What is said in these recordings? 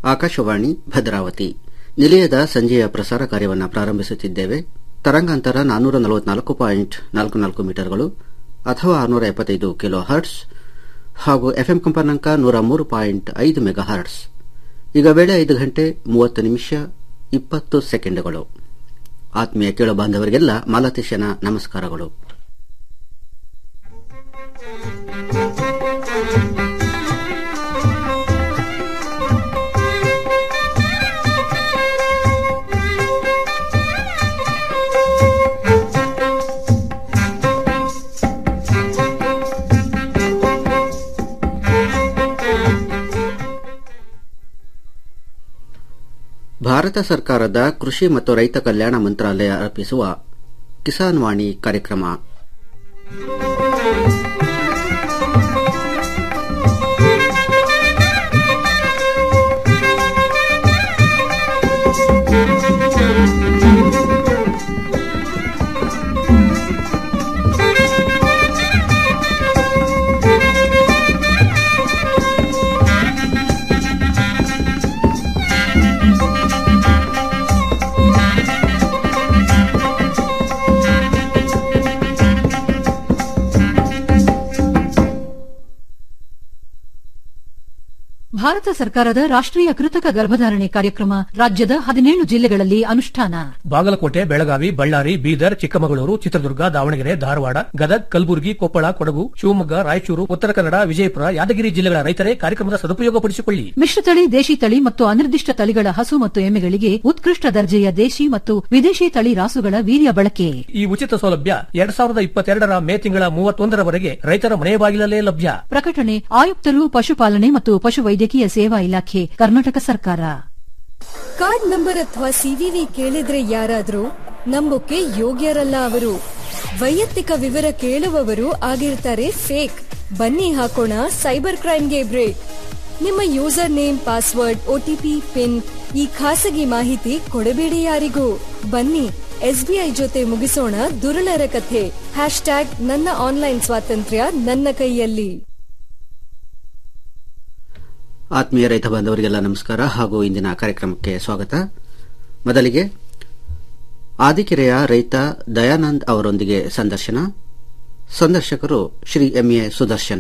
ಆಕಾಶವಾಣಿ ಭದ್ರಾವತಿ ನಿಲಯದ ಸಂಜೆಯ ಪ್ರಸಾರ ಕಾರ್ಯವನ್ನು ಪ್ರಾರಂಭಿಸುತ್ತಿದ್ದೇವೆ ತರಂಗಾಂತರ ನಾನ್ನೂರ ನಲವತ್ನಾಲ್ಕು ಪಾಯಿಂಟ್ ನಾಲ್ಕು ನಾಲ್ಕು ಮೀಟರ್ಗಳು ಅಥವಾ ಆರುನೂರ ಎಪ್ಪತ್ತೈದು ಕಿಲೋ ಹರ್ಟ್ಸ್ ಹಾಗೂ ಎಫ್ಎಂ ಕಂಪನಾಂಕ ನೂರ ಮೂರು ಪಾಯಿಂಟ್ ಐದು ಮೆಗಾ ಹರ್ಟ್ಸ್ ಈಗ ವೇಳೆ ಐದು ಗಂಟೆ ಮೂವತ್ತು ನಿಮಿಷ ಇಪ್ಪತ್ತು ಸೆಕೆಂಡ್ಗಳು ಆತ್ಮೀಯ ಕೇಳು ಬಾಂಧವರಿಗೆಲ್ಲ ಮಾಲತೇಶನ ನಮಸ್ಕಾರಗಳು ಭಾರತ ಸರ್ಕಾರದ ಕೃಷಿ ಮತ್ತು ರೈತ ಕಲ್ಯಾಣ ಮಂತ್ರಾಲಯ ಅರ್ಪಿಸುವ ಕಿಸಾನ್ ವಾಣಿ ಕಾರ್ಯಕ್ರಮ ಭಾರತ ಸರ್ಕಾರದ ರಾಷ್ಟ್ರೀಯ ಕೃತಕ ಗರ್ಭಧಾರಣೆ ಕಾರ್ಯಕ್ರಮ ರಾಜ್ಯದ ಹದಿನೇಳು ಜಿಲ್ಲೆಗಳಲ್ಲಿ ಅನುಷ್ಠಾನ ಬಾಗಲಕೋಟೆ ಬೆಳಗಾವಿ ಬಳ್ಳಾರಿ ಬೀದರ್ ಚಿಕ್ಕಮಗಳೂರು ಚಿತ್ರದುರ್ಗ ದಾವಣಗೆರೆ ಧಾರವಾಡ ಗದಗ್ ಕಲಬುರಗಿ ಕೊಪ್ಪಳ ಕೊಡಗು ಶಿವಮೊಗ್ಗ ರಾಯಚೂರು ಉತ್ತರ ಕನ್ನಡ ವಿಜಯಪುರ ಯಾದಗಿರಿ ಜಿಲ್ಲೆಗಳ ರೈತರೇ ಕಾರ್ಯಕ್ರಮದ ಸದುಪಯೋಗಪಡಿಸಿಕೊಳ್ಳಿ ಮಿಶ್ರತಳಿ ದೇಶಿ ತಳಿ ಮತ್ತು ಅನಿರ್ದಿಷ್ಟ ತಳಿಗಳ ಹಸು ಮತ್ತು ಎಮ್ಮೆಗಳಿಗೆ ಉತ್ಕೃಷ್ಟ ದರ್ಜೆಯ ದೇಶಿ ಮತ್ತು ವಿದೇಶಿ ತಳಿ ರಾಸುಗಳ ವೀರ್ಯ ಬಳಕೆ ಈ ಉಚಿತ ಸೌಲಭ್ಯ ಎರಡ್ ಸಾವಿರದ ಇಪ್ಪತ್ತೆರಡರ ಮೇ ತಿಂಗಳ ಮೂವತ್ತೊಂದರವರೆಗೆ ರೈತರ ಮನೆ ಬಾಗಿಲಲ್ಲೇ ಲಭ್ಯ ಪ್ರಕಟಣೆ ಆಯುಕ್ತರು ಪಶುಪಾಲನೆ ಮತ್ತು ಪಶುವೈದ್ಯಕೀಯ ಸೇವಾ ಇಲಾಖೆ ಕರ್ನಾಟಕ ಸರ್ಕಾರ ಕಾರ್ಡ್ ನಂಬರ್ ಅಥವಾ ಸಿವಿವಿ ಕೇಳಿದ್ರೆ ಯಾರಾದ್ರೂ ನಂಬೋಕೆ ಯೋಗ್ಯರಲ್ಲ ಅವರು ವೈಯಕ್ತಿಕ ವಿವರ ಕೇಳುವವರು ಆಗಿರ್ತಾರೆ ಫೇಕ್ ಬನ್ನಿ ಹಾಕೋಣ ಸೈಬರ್ ಕ್ರೈಮ್ಗೆ ಬ್ರೇಕ್ ನಿಮ್ಮ user name password OTP PIN ಈ ಖಾಸಗಿ ಮಾಹಿತಿ ಕೊಡಬೇಡಿ ಯಾರಿಗೂ ಬನ್ನಿ ಎಸ್ಬಿಐ ಜೊತೆ ಮುಗಿಸೋಣ ದುರುಳರ ಕಥೆ ಹ್ಯಾಶ್ ಟ್ಯಾಗ್ ನನ್ನ ಆನ್ಲೈನ್ ಸ್ವಾತಂತ್ರ್ಯ ನನ್ನ ಕೈಯಲ್ಲಿ ಆತ್ಮೀಯ ರೈತ ಬಾಂಧವರಿಗೆಲ್ಲ ನಮಸ್ಕಾರ ಹಾಗೂ ಇಂದಿನ ಕಾರ್ಯಕ್ರಮಕ್ಕೆ ಸ್ವಾಗತ ಮೊದಲಿಗೆ ಆದಿಕೆರೆಯ ರೈತ ದಯಾನಂದ್ ಅವರೊಂದಿಗೆ ಸಂದರ್ಶನ ಸಂದರ್ಶಕರು ಶ್ರೀ ಎಂಎ ಸುದರ್ಶನ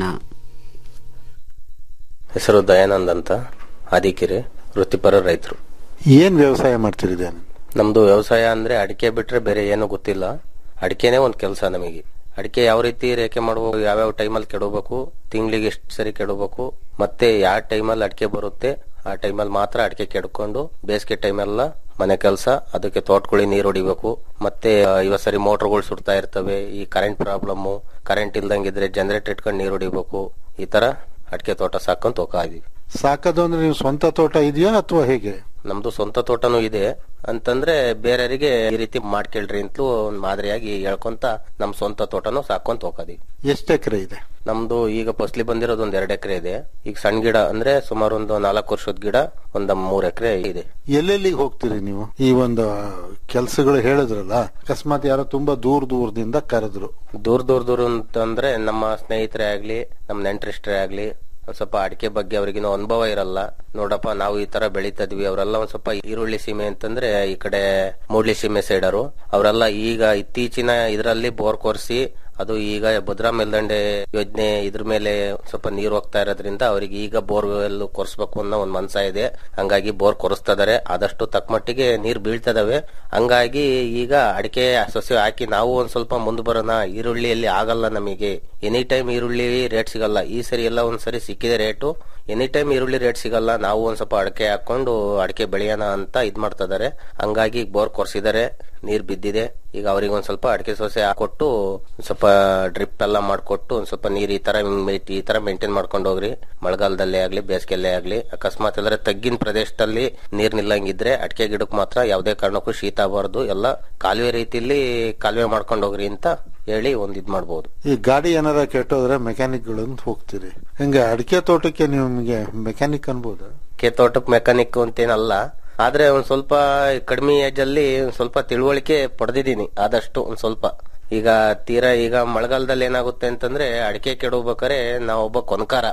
ಹೆಸರು ದಯಾನಂದ್ ಅಂತ ಆದಿಕೆರೆ ವೃತ್ತಿಪರ ರೈತರು ಏನ್ ವ್ಯವಸಾಯ ಮಾಡ್ತಿರಿದೆ ನಮ್ದು ವ್ಯವಸಾಯ ಅಂದ್ರೆ ಅಡಿಕೆ ಬಿಟ್ರೆ ಬೇರೆ ಏನು ಗೊತ್ತಿಲ್ಲ ಅಡಿಕೆನೇ ಒಂದ್ ಕೆಲಸ ನಮಗೆ ಅಡಿಕೆ ಯಾವ ರೀತಿ ರೇಖೆ ಮಾಡಬೇಕು ಯಾವ್ಯಾವ ಟೈಮಲ್ಲಿ ಕೆಡಬೇಕು ತಿಂಗಳಿಗೆ ಎಷ್ಟು ಸರಿ ಕೆಡಬೇಕು ಮತ್ತೆ ಯಾವ ಟೈಮಲ್ಲಿ ಅಡಿಕೆ ಬರುತ್ತೆ ಆ ಟೈಮಲ್ಲಿ ಮಾತ್ರ ಅಡಿಕೆ ಕೆಡ್ಕೊಂಡು ಬೇಸಿಗೆ ಟೈಮೆಲ್ಲ ಮನೆ ಕೆಲಸ ಅದಕ್ಕೆ ತೋಟಗಳಿಗೆ ನೀರು ಹೊಡಿಬೇಕು ಮತ್ತೆ ಇವತ್ ಸರಿ ಮೋಟರ್ಗಳು ಸುಡ್ತಾ ಇರ್ತವೆ ಈ ಕರೆಂಟ್ ಪ್ರಾಬ್ಲಮ್ ಕರೆಂಟ್ ಇಲ್ದಂಗಿದ್ರೆ ಜನರೇಟರ್ ಇಟ್ಕೊಂಡು ನೀರು ಹೊಡಿಬೇಕು ಈ ತರ ಅಡಿಕೆ ತೋಟ ಸಾಕೊಂತ ಹೋಗ್ತಾ ಇದೀವಿ ಸಾಕೋದು ಅಂದ್ರೆ ನೀವು ಸ್ವಂತ ತೋಟ ಇದೆಯಾ ಅಥವಾ ಹೇಗೆ ನಮ್ದು ಸ್ವಂತ ತೋಟನೂ ಇದೆ ಅಂತಂದ್ರೆ ಬೇರೆಯವರಿಗೆ ಈ ರೀತಿ ಮಾಡ್ಕೇಳ್ರಿ ಅಂತಲೂ ಒಂದ್ ಮಾದರಿಯಾಗಿ ಹೇಳ್ಕೊಂತ ನಮ್ ಸ್ವಂತ ತೋಟನೂ ಸಾಕೊಂತ ಹೋಗೋದಿ ಎಷ್ಟು ಎಕರೆ ಇದೆ ನಮ್ದು ಈಗ ಫಸ್ಲಿ ಬಂದಿರೋದು ಒಂದ್ ಎರಡ್ ಎಕರೆ ಇದೆ ಈಗ ಸಣ್ಣ ಗಿಡ ಅಂದ್ರೆ ಸುಮಾರು ಒಂದು ನಾಲ್ಕು ವರ್ಷದ ಗಿಡ ಒಂದ್ ಮೂರ್ ಎಕರೆ ಇದೆ ಎಲ್ಲೆಲ್ಲಿಗೆ ಹೋಗ್ತೀರಿ ನೀವು ಈ ಒಂದು ಕೆಲ್ಸಗಳು ಹೇಳಿದ್ರಲ್ಲ ಅಕಸ್ಮಾತ್ ಯಾರೋ ತುಂಬಾ ದೂರ ದೂರದಿಂದ ಕರೆದ್ರು ದೂರ ದೂರ ದೂರ ಅಂತಂದ್ರೆ ನಮ್ಮ ಸ್ನೇಹಿತರೇ ಆಗ್ಲಿ ನಮ್ ನೆಂಟರಿಷ್ಟರೇ ಆಗ್ಲಿ ಒಂದ್ ಸ್ವಲ್ಪ ಅಡಿಕೆ ಬಗ್ಗೆ ಅವ್ರಿಗಿನ್ನೂ ಅನುಭವ ಇರಲ್ಲ ನೋಡಪ್ಪ ನಾವು ಈ ತರ ಬೆಳೀತಾ ಇದ್ವಿ ಅವರೆಲ್ಲ ಒಂದ್ ಸ್ವಲ್ಪ ಈರುಳ್ಳಿ ಸೀಮೆ ಅಂತಂದ್ರೆ ಈ ಕಡೆ ಮೂಡ್ಲಿ ಸೀಮೆ ಸೈಡರು ಅವರೆಲ್ಲ ಈಗ ಇತ್ತೀಚಿನ ಇದರಲ್ಲಿ ಬೋರ್ ಕೊರ್ಸಿ ಅದು ಈಗ ಭದ್ರಾ ಮೇಲ್ದಂಡೆ ಯೋಜನೆ ಇದ್ರ ಮೇಲೆ ಸ್ವಲ್ಪ ನೀರು ಹೋಗ್ತಾ ಇರೋದ್ರಿಂದ ಅವರಿಗೆ ಈಗ ಬೋರ್ವೆಲ್ ಕೊರ್ಸ್ಬೇಕು ಅನ್ನೋ ಒಂದ್ ಮನ್ಸ ಇದೆ ಹಂಗಾಗಿ ಬೋರ್ ಕೊರಿಸ್ತಾ ಇದಾರೆ ಆದಷ್ಟು ತಕ್ಕ ಮಟ್ಟಿಗೆ ನೀರ್ ಬೀಳ್ತದವೆ ಹಂಗಾಗಿ ಈಗ ಅಡಿಕೆ ಸಸ್ಯ ಹಾಕಿ ನಾವು ಒಂದ್ ಸ್ವಲ್ಪ ಮುಂದೆ ಬರೋಣ ಈರುಳ್ಳಿಯಲ್ಲಿ ಆಗಲ್ಲ ನಮಗೆ ಎನಿ ಟೈಮ್ ಈರುಳ್ಳಿ ರೇಟ್ ಸಿಗಲ್ಲ ಈ ಸರಿ ಎಲ್ಲ ಒಂದ್ ಸರಿ ಸಿಕ್ಕಿದೆ ರೇಟು ಎನಿ ಟೈಮ್ ಈರುಳ್ಳಿ ರೇಟ್ ಸಿಗಲ್ಲ ನಾವು ಒಂದ್ ಸ್ವಲ್ಪ ಅಡಿಕೆ ಹಾಕೊಂಡು ಅಡಿಕೆ ಬೆಳೆಯೋಣ ಅಂತ ಇದ್ ಮಾಡ್ತಾ ಇದಾರೆ ಹಂಗಾಗಿ ಬೋರ್ ಕೊರ್ಸಿದ್ದಾರೆ ನೀರ್ ಬಿದ್ದಿದೆ ಈಗ ಅವ್ರಿಗೆ ಒಂದ್ ಸ್ವಲ್ಪ ಅಡಿಕೆ ಸೊಸೆ ಹಾಕೊಟ್ಟು ಸ್ವಲ್ಪ ಡ್ರಿಪ್ ಎಲ್ಲ ಮಾಡ್ಕೊಟ್ಟು ಒಂದ್ ಸ್ವಲ್ಪ ನೀರ್ ಈ ತರ ಈ ತರ ಮೇಂಟೈನ್ ಮಾಡ್ಕೊಂಡು ಹೋಗ್ರಿ ಮಳೆಗಾಲದಲ್ಲೇ ಆಗ್ಲಿ ಬೇಸಿಗೆಲ್ಲೇ ಆಗ್ಲಿ ಅಕಸ್ಮಾತ್ ಎಲ್ಲರ ತಗ್ಗಿನ ಪ್ರದೇಶದಲ್ಲಿ ನೀರ್ ನಿಲ್ಲಂಗಿದ್ರೆ ಅಡಿಕೆ ಗಿಡಕ್ಕೆ ಮಾತ್ರ ಯಾವುದೇ ಕಾರಣಕ್ಕೂ ಶೀತ ಆಗಬಾರ್ದು ಎಲ್ಲ ಕಾಲುವೆ ರೀತಿಯಲ್ಲಿ ಕಾಲುವೆ ಮಾಡ್ಕೊಂಡು ಹೋಗ್ರಿ ಅಂತ ಹೇಳಿ ಒಂದ್ ಇದ್ ಮಾಡ್ಬೋದು ಈ ಗಾಡಿ ಏನಾರ ಕೆಟ್ಟೋದ್ರೆ ಮೆಕ್ಯಾನಿಕ್ ಗಳಂತ ಹೋಗ್ತೀರಿ ಹೆಂಗೆ ಅಡಿಕೆ ತೋಟಕ್ಕೆ ನಿಮ್ಗೆ ಮೆಕ್ಯಾನಿಕ್ ಅನ್ಬೋದಾ ಕೆ ತೋಟಕ್ ಮೆಕ್ಯಾನಿಕ್ ಅಂತೇನಲ್ಲ ಆದ್ರೆ ಒಂದ್ ಸ್ವಲ್ಪ ಕಡಿಮೆ ಏಜ್ ಅಲ್ಲಿ ಒಂದ್ ಸ್ವಲ್ಪ ತಿಳುವಳಿಕೆ ಪಡೆದಿದ್ದೀನಿ ಆದಷ್ಟು ಒಂದ್ ಸ್ವಲ್ಪ ಈಗ ತೀರಾ ಈಗ ಮಳೆಗಾಲದಲ್ಲಿ ಏನಾಗುತ್ತೆ ಅಂತಂದ್ರೆ ಅಡಿಕೆ ಕೆಡಬೇಕಾರೆ ನಾವೊಬ್ಬ ಕೊನಕಾರ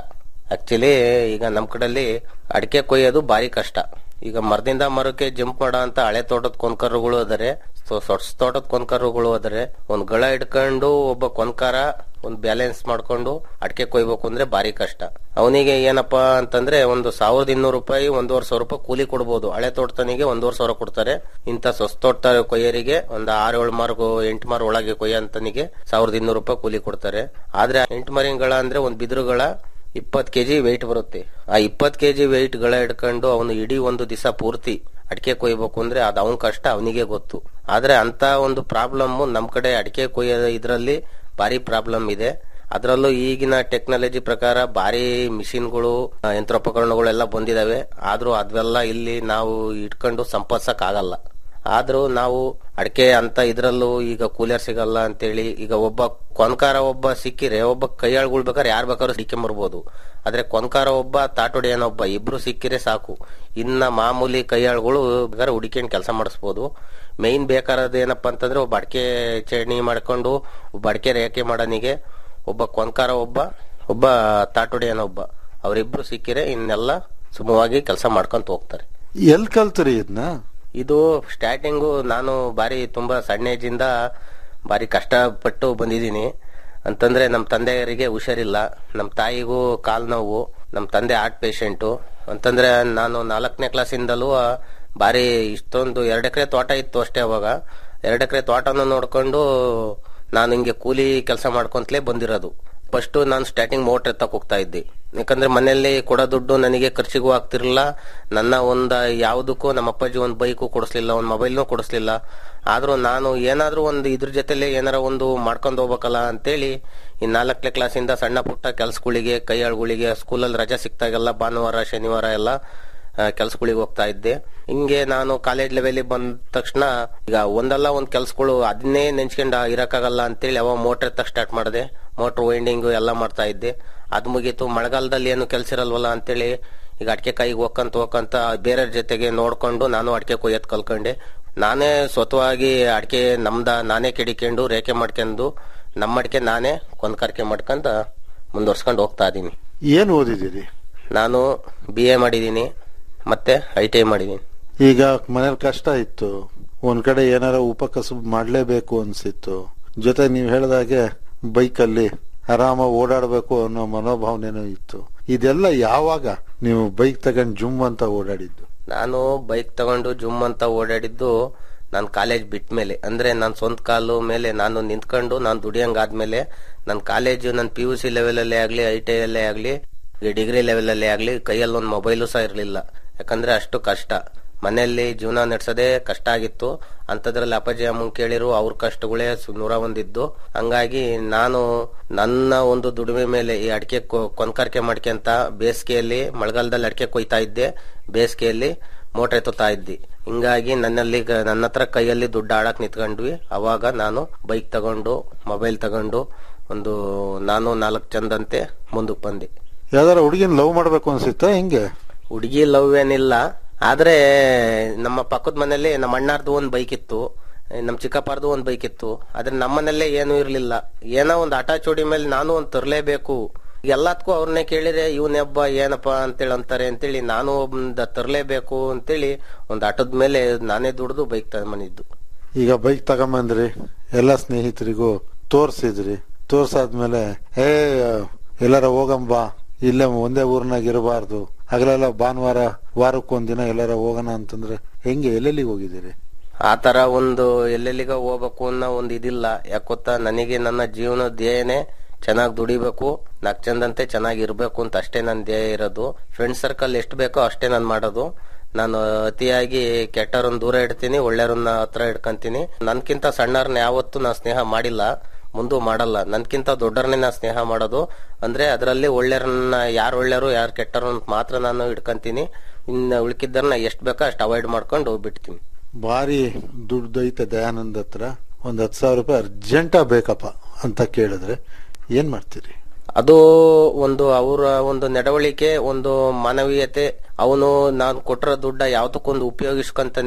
ಆಕ್ಚುಲಿ ಈಗ ನಮ್ ಕಡೆಯಲ್ಲಿ ಅಡಿಕೆ ಕೊಯ್ಯೋದು ಬಾರಿ ಕಷ್ಟ ಈಗ ಮರದಿಂದ ಮರಕ್ಕೆ ಜಂಪ್ ಮಾಡೋ ಅಂತ ಹಳೆ ತೋಟದ ಕೊನ್ಕರುಗಳು ಅದರೆ ಸೊಟ್ಸ್ ತೋಟದ ಕೊನ್ಕರುಗಳು ಅದರೆ ಒಂದ್ ಗಳ ಇಟ್ಕೊಂಡು ಒಬ್ಬ ಕೊನ್ಕಾರ ಒಂದ್ ಬ್ಯಾಲೆನ್ಸ್ ಮಾಡ್ಕೊಂಡು ಅಡಿಕೆ ಕೊಯ್ಬೇಕು ಅಂದ್ರೆ ಬಾರಿ ಕಷ್ಟ ಅವನಿಗೆ ಏನಪ್ಪಾ ಅಂತಂದ್ರೆ ಒಂದು ಸಾವಿರದ ಇನ್ನೂರು ರೂಪಾಯಿ ಒಂದೂವರೆ ಸಾವಿರ ರೂಪಾಯಿ ಕೂಲಿ ಕೊಡ್ಬೋದು ಹಳೆ ತೋಟತನಿಗೆ ಒಂದೂವರೆ ಸಾವಿರ ಕೊಡ್ತಾರೆ ಇಂಥ ಸೊಸ್ ತೋಟ ಕೊಯ್ಯರಿಗೆ ಒಂದ್ ಆರು ಏಳು ಮಾರ್ಗು ಎಂಟು ಮಾರ್ ಒಳಗೆ ಕೊಯ್ಯಂತನಿಗೆ ಸಾವಿರದ ಇನ್ನೂರು ರೂಪಾಯಿ ಕೂಲಿ ಕೊಡ್ತಾರೆ ಆದ್ರೆ ಎಂಟು ಮರಿಗಳ ಅಂದ್ರೆ ಒಂದ್ ಬಿದಿರುಗಳ ಇಪ್ಪತ್ ಕೆಜಿ ವೆಯ್ಟ್ ಬರುತ್ತೆ ಆ ಇಪ್ಪತ್ ಕೆಜಿ ವೆಯ್ಟ್ ಗಳ ಹಿಡ್ಕೊಂಡು ಅವನು ಇಡೀ ಒಂದು ದಿವಸ ಪೂರ್ತಿ ಅಡಿಕೆ ಕೊಯ್ಬೇಕು ಅಂದ್ರೆ ಅದು ಅವನ ಕಷ್ಟ ಅವನಿಗೆ ಗೊತ್ತು ಆದ್ರೆ ಅಂತ ಒಂದು ಪ್ರಾಬ್ಲಮ್ ನಮ್ ಕಡೆ ಅಡಿಕೆ ಕೊಯ್ಯೋ ಇದ್ರಲ್ಲಿ ಭಾರಿ ಪ್ರಾಬ್ಲಮ್ ಇದೆ ಅದರಲ್ಲೂ ಈಗಿನ ಟೆಕ್ನಾಲಜಿ ಪ್ರಕಾರ ಭಾರಿ ಮಿಷಿನ್ಗಳು ಆ, ಯಂತ್ರೋಪಕರಣಗಳು ಎಲ್ಲ ಬಂದಿದಾವೆ ಆದ್ರೂ ಅದೆಲ್ಲ ಇಲ್ಲಿ ನಾವು ಇಟ್ಕೊಂಡು ಸಂಪಾದಿಸಕ್ ಆಗಲ್ಲ ಆದ್ರೂ ನಾವು ಅಡಿಕೆ ಅಂತ ಇದ್ರಲ್ಲೂ ಈಗ ಕೂಲರ್ ಸಿಗಲ್ಲ ಅಂತೇಳಿ ಈಗ ಒಬ್ಬ ಕೊನ್ಕಾರ ಒಬ್ಬ ಸಿಕ್ಕಿರೆ ಒಬ್ಬ ಕೈಯಾಳ್ಗಳು ಬೇಕಾದ್ರೆ ಯಾರು ಬೇಕಾದ್ರೂ ಸಿಕ್ಕೊಂಬರ್ಬೋದು ಆದ್ರೆ ಕೊನ್ಕಾರ ಒಬ್ಬ ತಾಟೊಡೆಯನೊಬ್ಬ ಇಬ್ರು ಸಿಕ್ಕಿರೆ ಸಾಕು ಇನ್ನ ಮಾಮೂಲಿ ಕೈಯಾಳ್ಗಳು ಬೇಕಾದ್ರೆ ಹುಡುಕಿಂಡ್ ಕೆಲಸ ಮಾಡಿಸ್ಬೋದು ಮೇನ್ ಬೇಕಾರದ ಏನಪ್ಪಾ ಅಂತಂದ್ರೆ ಒಬ್ಬ ಅಡಿಕೆ ಚಟ್ನಿ ಮಾಡ್ಕೊಂಡು ಒಬ್ಬ ಅಡಿಕೆ ರೇಖೆ ಮಾಡೋನಿಗೆ ಒಬ್ಬ ಕೊನ್ಕಾರ ಒಬ್ಬ ಒಬ್ಬ ತಾಟೊಡೆಯನೊಬ್ಬ ಅವರಿಬ್ರು ಸಿಕ್ಕಿರೆ ಇನ್ನೆಲ್ಲ ಸುಮವಾಗಿ ಕೆಲಸ ಮಾಡ್ಕೊಂತ ಹೋಗ್ತಾರೆ ಎಲ್ ಕಲ್ತ್ರಿ ಇದನ್ನ ಇದು ಸ್ಟಾರ್ಟಿಂಗು ನಾನು ಬಾರಿ ತುಂಬಾ ಸಣ್ಣ ಏಜಿಂದ ಬಾರಿ ಕಷ್ಟಪಟ್ಟು ಬಂದಿದ್ದೀನಿ ಅಂತಂದ್ರೆ ನಮ್ಮ ತಂದೆಯರಿಗೆ ಹುಷಾರಿಲ್ಲ ನಮ್ಮ ತಾಯಿಗೂ ಕಾಲ್ ನೋವು ನಮ್ಮ ತಂದೆ ಹಾರ್ಟ್ ಪೇಷಂಟು ಅಂತಂದ್ರೆ ನಾನು ನಾಲ್ಕನೇ ಕ್ಲಾಸಿಂದಲೂ ಬಾರಿ ಇಷ್ಟೊಂದು ಎರಡು ಎಕರೆ ತೋಟ ಇತ್ತು ಅಷ್ಟೇ ಅವಾಗ ಎರಡು ಎಕರೆ ತೋಟನ ನೋಡ್ಕೊಂಡು ನಾನು ಹಿಂಗೆ ಕೂಲಿ ಕೆಲಸ ಮಾಡ್ಕೊಂತಲೇ ಬಂದಿರೋದು ಫಸ್ಟ್ ನಾನು ಸ್ಟಾರ್ಟಿಂಗ್ ಮೋಟರ್ ಎತ್ತಕ್ ಹೋಗ್ತಾ ಇದ್ದೆ ಯಾಕಂದ್ರೆ ಮನೆಯಲ್ಲಿ ಕೊಡೋ ದುಡ್ಡು ನನಗೆ ಖರ್ಚಿಗೂ ಆಗ್ತಿರ್ಲಿಲ್ಲ ನನ್ನ ಒಂದ ಯಾವುದಕ್ಕೂ ನಮ್ಮ ಅಪ್ಪಾಜಿ ಒಂದು ಬೈಕು ಕೊಡಿಸ್ಲಿಲ್ಲ ಒಂದು ಮೊಬೈಲ್ನೂ ಕೊಡಿಸ್ಲಿಲ್ಲ ಆದ್ರೂ ನಾನು ಏನಾದ್ರೂ ಒಂದು ಇದ್ರ ಜೊತೆಲೆ ಏನಾರ ಒಂದು ಮಾಡ್ಕೊಂಡು ಹೋಗ್ಬೇಕಲ್ಲ ಅಂತೇಳಿ ಈ ನಾಲ್ಕನೇ ಕ್ಲಾಸಿಂದ ಸಣ್ಣ ಪುಟ್ಟ ಕೆಲ್ಸಗಳಿಗೆ ಕೈಯಾಳುಗಳಿಗೆ ಸ್ಕೂಲಲ್ಲಿ ರಜಾ ಸಿಕ್ತಾಗೆಲ್ಲ ಭಾನುವಾರ ಶನಿವಾರ ಎಲ್ಲ ಕೆಲ್ಸಗಳಿಗೆ ಹೋಗ್ತಾ ಇದ್ದೆ ಹಿಂಗೆ ನಾನು ಕಾಲೇಜ್ ಲೆವೆಲ್ ಬಂದ ತಕ್ಷಣ ಈಗ ಒಂದಲ್ಲ ಒಂದ್ ಕೆಲ್ಸಗಳು ಅದನ್ನೇ ನೆನ್ಸ್ಕೊಂಡ್ ಇರಕ್ಕಾಗಲ್ಲ ಅಂತೇಳಿ ಅವ ಮೋಟರ್ ಎತ್ತಕ್ ಸ್ಟಾರ್ಟ್ ಮಾಡಿದೆ ಮೋಟರ್ ವೈಂಡಿಂಗ್ ಎಲ್ಲ ಮಾಡ್ತಾ ಇದ್ದೆ ಅದ್ ಮುಗೀತು ಮಳೆಗಾಲದಲ್ಲಿ ಏನು ಕೆಲ್ಸ ಇರಲ್ವಲ್ಲ ಅಂತೇಳಿ ಈಗ ಅಡಿಕೆ ಕಾಯಿಗೆ ಹೋಗ್ಕಂತ ಹೋಗ್ಕಂತ ಬೇರೆಯವ್ರ ಜೊತೆಗೆ ನೋಡ್ಕೊಂಡು ನಾನು ಅಡಿಕೆ ಕೊಯ್ಯತ್ ಕಲ್ಕೊಂಡೆ ನಾನೇ ಸ್ವತವಾಗಿ ಅಡಿಕೆ ನಮ್ದ ನಾನೇ ಕೆಡಿಕೊಂಡು ರೇಖೆ ಮಾಡ್ಕೊಂಡು ನಮ್ಮ ಅಡಿಕೆ ನಾನೇ ಕೊಂದ್ಕಾರಿಕೆ ಮಾಡ್ಕೊಂಡ ಮುಂದುವರ್ಸ್ಕೊಂಡು ಹೋಗ್ತಾ ಇದೀನಿ ಏನ್ ಓದಿದಿರಿ ನಾನು ಬಿ ಎ ಮಾಡಿದ್ದೀನಿ ಮತ್ತೆ ಐ ಟಿ ಐ ಮಾಡಿದ್ದೀನಿ ಈಗ ಮನೇಲಿ ಕಷ್ಟ ಇತ್ತು ಒಂದ್ ಕಡೆ ಏನಾರ ಉಪಕಸಬು ಮಾಡ್ಲೇಬೇಕು ಅನ್ಸಿತ್ತು ಜೊತೆ ನೀವ್ ಹೇಳ್ದಾಗೆ ಬೈಕಲ್ಲಿ ಆರಾಮಾಗಿ ಓಡಾಡ್ಬೇಕು ಅನ್ನೋ ಮನೋಭಾವನೆನೂ ಇತ್ತು ಇದೆಲ್ಲ ಯಾವಾಗ ನೀವು ಬೈಕ್ ತಗೊಂಡ್ ಜುಮ್ ಅಂತ ಓಡಾಡಿದ್ದು ನಾನು ಬೈಕ್ ತಗೊಂಡು ಜುಮ್ ಅಂತ ಓಡಾಡಿದ್ದು ನಾನು ಕಾಲೇಜ್ ಬಿಟ್ಟ ಮೇಲೆ ಅಂದ್ರೆ ನನ್ನ ಸ್ವಂತ ಕಾಲು ಮೇಲೆ ನಾನು ನಿಂತ್ಕೊಂಡು ನಾನು ದುಡಿಯಂಗಾದ್ಮೇಲೆ ನನ್ನ ಕಾಲೇಜು ನನ್ನ ಪಿ ಯು ಸಿ ಲೆವೆಲಲ್ಲೇ ಆಗ್ಲಿ ಐ ಟಿ ಅಲ್ಲೇ ಆಗ್ಲಿ ಡಿಗ್ರಿ ಲೆವೆಲಲ್ಲೇ ಆಗ್ಲಿ ಕೈಯಲ್ಲಿ ಒಂದು ಮೊಬೈಲು ಸಹ ಇರಲಿಲ್ಲ ಯಾಕಂದ್ರೆ ಅಷ್ಟು ಕಷ್ಟ ಮನೆಯಲ್ಲಿ ಜೀವನ ನಡೆಸೋದೇ ಕಷ್ಟ ಆಗಿತ್ತು ಅಂತದ್ರಲ್ಲಿ ಅಪ್ಪಾಜಿ ಅಮ್ಮನ್ ಕೇಳಿರು ಅವ್ರ ಕಷ್ಟಗಳೇ ಸು- ನೂರ ಒಂದಿದ್ದು ಹಂಗಾಗಿ ನಾನು ನನ್ನ ಒಂದು ದುಡಿಮೆ ಮೇಲೆ ಈ ಅಡಿಕೆ ಕೊನ್ಕಾರಿಕೆ ಮಾಡ್ಕೊಂತ ಬೇಸಿಗೆಯಲ್ಲಿ ಮಳೆಗಾಲದಲ್ಲಿ ಅಡಿಕೆ ಕೊಯ್ತಾ ಇದ್ದೆ ಬೇಸಿಗೆಯಲ್ಲಿ ಮೋಟ್ರ್ ಎತ್ತುತ್ತಾ ಇದ್ದಿ ಹಿಂಗಾಗಿ ನನ್ನಲ್ಲಿ ಗ- ನನ್ನ ಹತ್ರ ಕೈಯಲ್ಲಿ ದುಡ್ಡು ಆಡಕ್ ನಿಂತ್ಕೊಂಡ್ವಿ ಅವಾಗ ನಾನು ಬೈಕ್ ತಗೊಂಡು ಮೊಬೈಲ್ ತಗೊಂಡು ಒಂದು ನಾನು ನಾಲ್ಕು ಚಂದಂತೆ ಮುಂದಕ್ಕೆ ಬಂದೆ ಯಾವ್ದಾರ ಹುಡುಗಿನ ಲವ್ ಮಾಡ್ಬೇಕು ಅನ್ಸಿತ್ತ ಹೆಂಗೆ ಹುಡುಗಿ ಲವ್ ಏನಿಲ್ಲ ಆದ್ರೆ ನಮ್ಮ ಪಕ್ಕದ ಮನೇಲಿ ನಮ್ಮ ಅಣ್ಣಾರ್ದು ಒಂದ್ ಬೈಕ್ ಇತ್ತು ನಮ್ಮ ಚಿಕ್ಕಪ್ಪರ್ದು ಒಂದ್ ಬೈಕ್ ಇತ್ತು ಆದ್ರೆ ನಮ್ಮನೇಲೆ ಏನೂ ಇರ್ಲಿಲ್ಲ ಏನೋ ಒಂದ್ ಆಟ ಚೋಡಿ ಮೇಲೆ ನಾನು ಒಂದ್ ತರ್ಲೇಬೇಕು ಎಲ್ಲದಕ್ಕೂ ಅವ್ರನ್ನೇ ಕೇಳಿದ್ರೆ ಇವನೇ ಹಬ್ಬ ಏನಪ್ಪ ಅಂತೇಳಿ ಅಂತಾರೆ ಅಂತೇಳಿ ನಾನು ಒಂದ್ ತರ್ಲೇಬೇಕು ಅಂತೇಳಿ ಒಂದ್ ಆಟದ ಮೇಲೆ ನಾನೇ ದುಡ್ದು ಬೈಕ್ ತಗೊಂಬಂದಿದ್ದು ಈಗ ಬೈಕ್ ತಗೊಂಬಂದ್ರಿ ಎಲ್ಲ ಸ್ನೇಹಿತರಿಗೂ ತೋರ್ಸಿದ್ರಿ ತೋರ್ಸಾದ್ಮೇಲೆ ಏ ಎಲ್ಲಾರ ಹೋಗಂಬ ಇಲ್ಲೇ ಒಂದೇ ಊರ್ನಾಗ ಇರಬಾರ್ದು ಹಗಲೆಲ್ಲ ಭಾನುವಾರ ವಾರಕ್ಕೊಂದಿನ ಎಲ್ಲಾರ ಹೋಗೋಣ ಅಂತಂದ್ರೆ ಹೆಂಗೆ ಎಲ್ಲೆಲ್ಲಿಗೆ ಹೋಗಿದ್ದೀರಿ ಆ ತರ ಒಂದು ಎಲ್ಲೆಲ್ಲಿಗ ಹೋಗ್ಬೇಕು ಅನ್ನೋ ಒಂದು ಇದಿಲ್ಲ ಯಾಕೊತ್ತಾ ನನಗೆ ನನ್ನ ಜೀವನ ಧ್ಯೇಯನೇ ಚೆನ್ನಾಗಿ ದುಡಿಬೇಕು ನಾಲ್ಕು ಚಂದಂತೆ ಚೆನ್ನಾಗಿ ಇರ್ಬೇಕು ಅಂತ ಅಷ್ಟೇ ನನ್ನ ಧ್ಯೇಯ ಇರೋದು ಫ್ರೆಂಡ್ ಸರ್ಕಲ್ ಎಷ್ಟು ಬೇಕೋ ಅಷ್ಟೇ ನಾನು ಮಾಡೋದು ನಾನು ಅತಿಯಾಗಿ ಕೆಟ್ಟವ್ರನ್ನ ದೂರ ಇಡ್ತೀನಿ ಒಳ್ಳೆಯವ್ರನ್ನ ಹತ್ರ ಇಡ್ಕೊಂತೀನಿ ನನ್ಕಿಂತ ಸಣ್ಣವ್ರನ್ನ ಯಾವತ್ತೂ ನಾನು ಸ್ನೇಹ ಮಾಡಿಲ್ಲ ಮುಂದೂ ಮಾಡಲ್ಲ ನನ್ಕಿಂತ ದೊಡ್ಡವ್ರನ್ನೇ ನಾನು ಸ್ನೇಹ ಮಾಡೋದು ಅಂದ್ರೆ ಅದರಲ್ಲಿ ಒಳ್ಳೆಯವ್ರನ್ನ ಯಾರು ಒಳ್ಳೆಯವರು ಯಾರು ಕೆಟ್ಟರು ಅಂತ ಮಾತ್ರ ನಾನು ಇಡ್ಕೊಂತೀನಿ ಇನ್ನು ಉಳ್ಕಿದ್ದರ್ನ ಎಷ್ಟು ಬೇಕೋ ಅಷ್ಟು ಅವಾಯ್ಡ್ ಮಾಡ್ಕೊಂಡು ಬಿಡ್ತೀನಿ ಭಾರಿ ದುಡ್ಡು ಐತೆ ದಯಾನಂದ್ ಹತ್ರ ಒಂದ್ ಹತ್ತು ಸಾವಿರ ರೂಪಾಯಿ ಅರ್ಜೆಂಟ ಬೇಕಪ್ಪ ಅಂತ ಕೇಳಿದ್ರೆ ಏನ್ ಮಾಡ್ತೀರಿ ಅದು ಒಂದು ಅವರ ಒಂದು ನಡವಳಿಕೆ ಒಂದು ಮಾನವೀಯತೆ ಅವನು ನಾನು ಕೊಟ್ಟಿರೋ ದುಡ್ಡ ಯಾವ್ದಕ್ಕೊಂದು ಉಪಯೋಗಿಸ್ಕೊಂತಾನೆ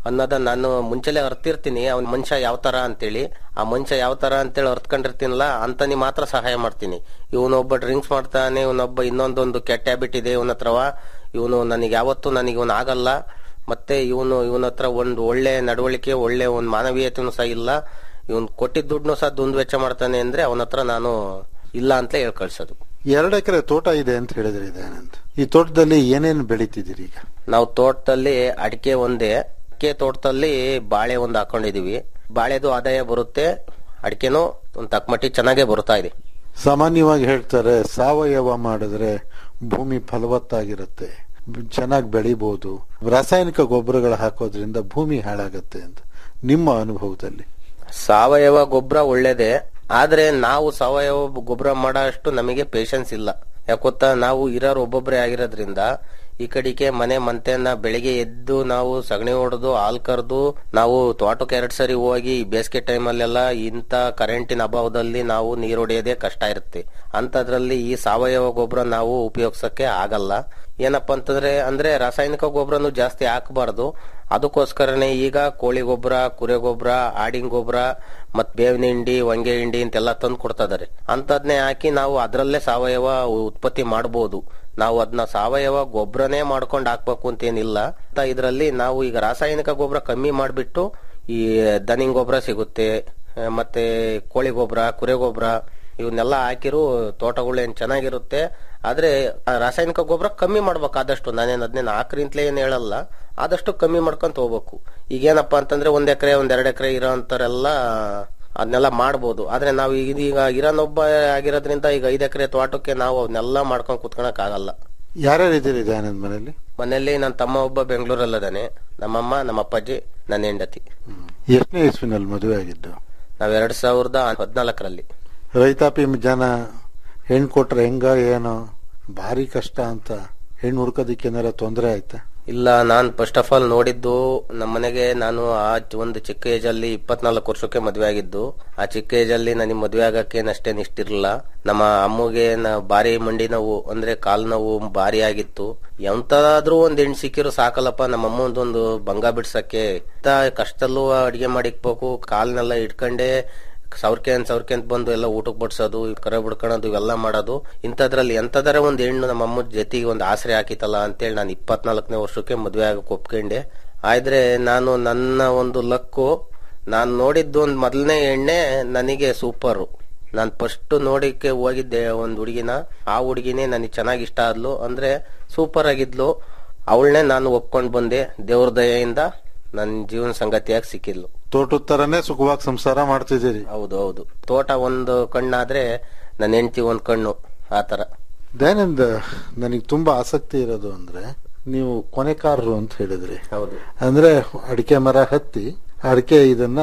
ಅನ್ನೋದ ನಾನು ಮುಂಚೆಲೆ ಅರ್ತಿರ್ತೀನಿ ಅವ್ನ ಮನುಷ್ಯ ಯಾವ ತರ ಅಂತೇಳಿ ಆ ಮನುಷ್ಯ ಯಾವ ತರ ಅಂತೇಳಿ ಅರ್ತ್ಕೊಂಡಿರ್ತೀನಲ್ಲ ಅಂತನಿ ಮಾತ್ರ ಸಹಾಯ ಮಾಡ್ತೀನಿ ಇವನೊಬ್ಬ ಡ್ರಿಂಕ್ಸ್ ಮಾಡ್ತಾನೆ ಇವನೊಬ್ಬ ಇನ್ನೊಂದೊಂದು ಕೆಟ್ಟ ಹ್ಯಾಬಿಟ್ ಇದೆ ಇವನ ಹತ್ರವ ಇವನು ನನಗೆ ಯಾವತ್ತೂ ನನಗೆ ಇವನು ಆಗಲ್ಲ ಮತ್ತೆ ಇವನು ಇವನ ಹತ್ರ ಒಂದು ಒಳ್ಳೆ ನಡವಳಿಕೆ ಒಳ್ಳೆ ಒಂದು ಮಾನವೀಯತೆನೂ ಸಹ ಇಲ್ಲ ಇವನ್ ಕೊಟ್ಟಿದ್ದ ದುಡ್ಡು ಸಹ ದುಂದು ವೆಚ್ಚ ಮಾಡ್ತಾನೆ ಅಂದ್ರೆ ಅವನ ಹತ್ರ ನಾನು ಇಲ್ಲ ಅಂತ ಹೇಳಿ ಕಳ್ಸೋದು ಎರಡು ಎಕರೆ ತೋಟ ಇದೆ ಅಂತ ಹೇಳಿದ್ರಿ ದಯಾನಂದ್ ಈ ತೋಟದಲ್ಲಿ ಏನೇನು ಬೆಳಿತಿದ್ದೀರಿ ಈಗ ನಾವು ತೋಟದಲ್ಲಿ ಅಡಿಕೆ ಒಂದೇ ಅಡಿಕೆ ತೋಟದಲ್ಲಿ ಬಾಳೆ ಒಂದು ಹಾಕೊಂಡಿದೀವಿ ಬಾಳೆದು ಆದಾಯ ಬರುತ್ತೆ ಅಡಿಕೆನೂ ಒಂದು ತಕ್ಕಮಟ್ಟಿ ಚೆನ್ನಾಗೇ ಬರ್ತಾ ಇದೆ ಸಾಮಾನ್ಯವಾಗಿ ಹೇಳ್ತಾರೆ ಸಾವಯವ ಮಾಡಿದ್ರೆ ಭೂಮಿ ಫಲವತ್ತಾಗಿರುತ್ತೆ ಚೆನ್ನಾಗಿ ಬೆಳಿಬಹುದು ರಾಸಾಯನಿಕ ಗೊಬ್ಬರಗಳ ಹಾಕೋದ್ರಿಂದ ಭೂಮಿ ಹಾಳಾಗತ್ತೆ ಅಂತ ನಿಮ್ಮ ಅನುಭವದಲ್ಲಿ ಸಾವಯವ ಗೊಬ್ಬರ ಒಳ್ಳೇದೇ ಆದ್ರೆ ನಾವು ಸಾವಯವ ಗೊಬ್ಬರ ಮಾಡೋ ನಮಗೆ ಪೇಶನ್ಸ್ ಇಲ್ಲ ಯಾಕೊತ್ತಾ ನಾವು ಇರೋರು ಒಬ್ಬೊಬ್ಬರೇ ಆಗಿರೋದ್ರಿಂದ ಈ ಕಡೆಗೆ ಮನೆ ಮಂತೆನ ಬೆಳಿಗ್ಗೆ ಎದ್ದು ನಾವು ಸಗಣಿ ಹೊಡೆದು ಹಾಲ್ ಕರೆದು ನಾವು ತೋಟಕ್ಕೆ ಎರಡ್ ಸರಿ ಹೋಗಿ ಈ ಬೇಸಿಗೆ ಟೈಮಲ್ಲೆಲ್ಲ ಇಂಥ ಕರೆಂಟಿನ ಅಭಾವದಲ್ಲಿ ನಾವು ನೀರು ಹೊಡೆಯೋದೇ ಕಷ್ಟ ಇರುತ್ತೆ ಅಂತದ್ರಲ್ಲಿ ಈ ಸಾವಯವ ಗೊಬ್ಬರ ನಾವು ಉಪಯೋಗಿಸಕ್ಕೆ ಆಗಲ್ಲ ಏನಪ್ಪಾ ಅಂತಂದ್ರೆ ಅಂದ್ರೆ ರಾಸಾಯನಿಕ ಗೊಬ್ಬರನು ಜಾಸ್ತಿ ಹಾಕಬಾರ್ದು ಅದಕ್ಕೋಸ್ಕರನೇ ಈಗ ಕೋಳಿ ಗೊಬ್ಬರ ಕುರೆ ಗೊಬ್ಬರ ಆಡಿನ ಗೊಬ್ಬರ ಮತ್ ಬೇವಿನ ಹಿಂಡಿ ಹೊಂಗೆ ಹಿಂಡಿ ಅಂತೆಲ್ಲ ತಂದು ಕೊಡ್ತಾ ಇದಾರೆ ಅಂತದ್ನೇ ಹಾಕಿ ನಾವು ಅದರಲ್ಲೇ ಸಾವಯವ ಉತ್ಪತ್ತಿ ಮಾಡಬಹುದು ನಾವು ಅದನ್ನ ಸಾವಯವ ಗೊಬ್ಬರನೇ ಮಾಡ್ಕೊಂಡು ಹಾಕ್ಬೇಕು ಅಂತೇನಿಲ್ಲ ಇದರಲ್ಲಿ ನಾವು ಈಗ ರಾಸಾಯನಿಕ ಗೊಬ್ಬರ ಕಮ್ಮಿ ಮಾಡಿಬಿಟ್ಟು ಈ ದನಿಂಗ್ ಗೊಬ್ಬರ ಸಿಗುತ್ತೆ ಆ, ಮತ್ತೆ ಕೋಳಿ ಗೊಬ್ಬರ ಕುರೆ ಗೊಬ್ಬರ ಇವನ್ನೆಲ್ಲ ಹಾಕಿರು ತೋಟಗಳು ಏನ್ ಚೆನ್ನಾಗಿರುತ್ತೆ ಆದ್ರೆ ಆ ರಾಸಾಯನಿಕ ಗೊಬ್ಬರ ಕಮ್ಮಿ ಮಾಡ್ಬೇಕು ಆದಷ್ಟು ನಾನೇನ್ ಅದನ್ನೇನು ಹಾಕ್ರಿ ಅಂತಲೇ ಏನ್ ಹೇಳಲ್ಲ ಆದಷ್ಟು ಕಮ್ಮಿ ಮಾಡ್ಕೊಂತ ಹೋಗ್ಬೇಕು ಈಗೇನಪ್ಪಾ ಅಂತಂದ್ರೆ ಒಂದ್ ಎಕರೆ ಒಂದ್ ಎರಡ್ ಎಕರೆ ಇರೋ ಅಂತರೆಲ್ಲ ಅದನ್ನೆಲ್ಲ ಮಾಡ್ಬೋದು ಆದ್ರೆ ನಾವು ಈಗ ಈಗ ಇರೋನೊಬ್ಬ ಆಗಿರೋದ್ರಿಂದ ಈಗ ಐದ್ ಎಕರೆ ತೋಟಕ್ಕೆ ನಾವು ಅವನ್ನೆಲ್ಲ ಮಾಡ್ಕೊಂಡ್ ಕುತ್ಕೊಳಕ್ ಆಗಲ್ಲ ಯಾರ್ಯಾರು ಇದ್ದೀರಿ ದಯಾನಂದ್ ಮನೆಯಲ್ಲಿ ಮನೆಯಲ್ಲಿ ನನ್ನ ತಮ್ಮ ಒಬ್ಬ ಬೆಂಗಳೂರಲ್ಲದಾನೆ ನಮ್ಮಮ್ಮ ನಮ್ಮ ಅಪ್ಪಾಜಿ ನನ್ನ ಹೆಂಡತಿ ಎಷ್ಟನೇ ಇಸ್ವಿನಲ್ಲಿ ಮದುವೆ ಆಗಿದ್ದು ನಾವ್ ಎರಡ್ ಸಾವಿರದ ಹದಿನಾಲ್ಕರಲ್ಲಿ ರೈತಾಪಿ ಜನ ಹೆಣ್ಣು ಕೊಟ್ರೆ ಹೆಂಗ ಏನೋ ಭಾರಿ ಕಷ್ಟ ಅಂತ ಹೆಣ್ಣು ಹುಡ್ಕೋದಿಕ್ಕೆ ಏನಾರ ತೊಂದರೆ ಆಯ್ತಾ ಇಲ್ಲ ನಾನ್ ಫಸ್ಟ್ ಆಫ್ ಆಲ್ ನೋಡಿದ್ದು ನಮ್ಮ ಮನೆಗೆ ನಾನು ಆ ಚ- ಒಂದು ಚಿಕ್ಕ ಏಜ್ ಅಲ್ಲಿ ಇಪ್ಪತ್ನಾಲ್ಕು ವರ್ಷಕ್ಕೆ ಮದ್ವೆ ಆಗಿದ್ದು ಆ ಚಿಕ್ಕ ಏಜ್ ಅಲ್ಲಿ ನನಗೆ ಮದ್ವೆ ಆಗಕ್ಕೆ ಅಷ್ಟೇನ್ ಇಷ್ಟಿರ್ಲಿಲ್ಲ ನಮ್ಮ ಅಮ್ಮಗೆ ನ- ಭಾರಿ ಮಂಡಿ ನೋವು ಅಂದ್ರೆ ಕಾಲ್ ನೋವು ಭಾರಿ ಆಗಿತ್ತು ಎಂತಾದ್ರೂ ಒಂದ್ ಹೆಣ್ಣು ಸಿಕ್ಕಿರೋ ಸಾಕಲ್ಲಪ್ಪ ನಮ್ಮ ಅಮ್ಮ ಒಂದೊಂದು ಬಂಗ ಬಿಡ್ಸಕ್ಕೆ ಇಂತ ಕಷ್ಟದಲ್ಲೂ ಅಡಿಗೆ ಮಾಡಿಕ್ಬೇಕು ಕಾಲ್ನೆಲ್ಲ ಇಟ್ಕೊಂಡೆ ಸೌರ್ಕೆಂತ್ ಸೌರ್ಕೆಂತ್ ಬಂದು ಎಲ್ಲ ಊಟಕ್ಕೆ ಬಡ್ಸೋದು ಕರೆ ಬಿಡ್ಕೊಳೋದು ಇವೆಲ್ಲ ಮಾಡೋದು ಇಂಥದ್ರಲ್ಲಿ ಎಂತದರ ಒಂದು ಹೆಣ್ಣು ನಮ್ಮ ಅಮ್ಮ ಜೊತೆಗೆ ಒಂದು ಆಸರೆ ಹಾಕಿತಲ್ಲ ಅಂತೇಳಿ ನಾನು ಇಪ್ಪತ್ನಾಲ್ಕನೇ ವರ್ಷಕ್ಕೆ ಮದುವೆ ಆಗಕ್ಕೆ ಒಪ್ಕೊಂಡೆ ಆದ್ರೆ ನಾನು ನನ್ನ ಒಂದು ಲಕ್ಕು ನಾನು ನೋಡಿದ್ದು ಒಂದು ಮೊದಲನೇ ಎಣ್ಣೆ ನನಗೆ ಸೂಪರು ನಾನು ಫಸ್ಟ್ ನೋಡಿಕ್ಕೆ ಹೋಗಿದ್ದೆ ಒಂದು ಹುಡುಗಿನ ಆ ಹುಡುಗಿನೇ ನನಗೆ ಚೆನ್ನಾಗಿ ಇಷ್ಟ ಆದ್ಲು ಅಂದ್ರೆ ಸೂಪರ್ ಆಗಿದ್ಲು ಅವಳನ್ನೇ ನಾನು ಒಪ್ಕೊಂಡ್ ಬಂದೆ ದೇವ್ರ ದಯೆಯಿಂದ ನನ್ನ ಜೀವನ ಸಂಗತಿಯಾಗಿ ಸಿಕ್ಕಿದ್ಲು ತೋಟದ ತರನೇ ಸುಖವಾಗಿ ಸಂಸಾರ ಮಾಡ್ತಿದ್ದೀರಿ ಹೌದು ಹೌದು ತೋಟ ಒಂದು ಕಣ್ಣಾದ್ರೆ ನನ್ನ ಹೆಂಡತಿ ಒಂದ್ ಕಣ್ಣು ಆತರ ದಯಾನಂದ್ ನನಗೆ ತುಂಬಾ ಆಸಕ್ತಿ ಇರೋದು ಅಂದ್ರೆ ನೀವು ಕೊನೆಕಾರರು ಅಂತ ಹೇಳಿದ್ರಿ ಹೌದು ಅಂದ್ರೆ ಅಡಿಕೆ ಮರ ಹತ್ತಿ ಅಡಿಕೆ ಇದನ್ನ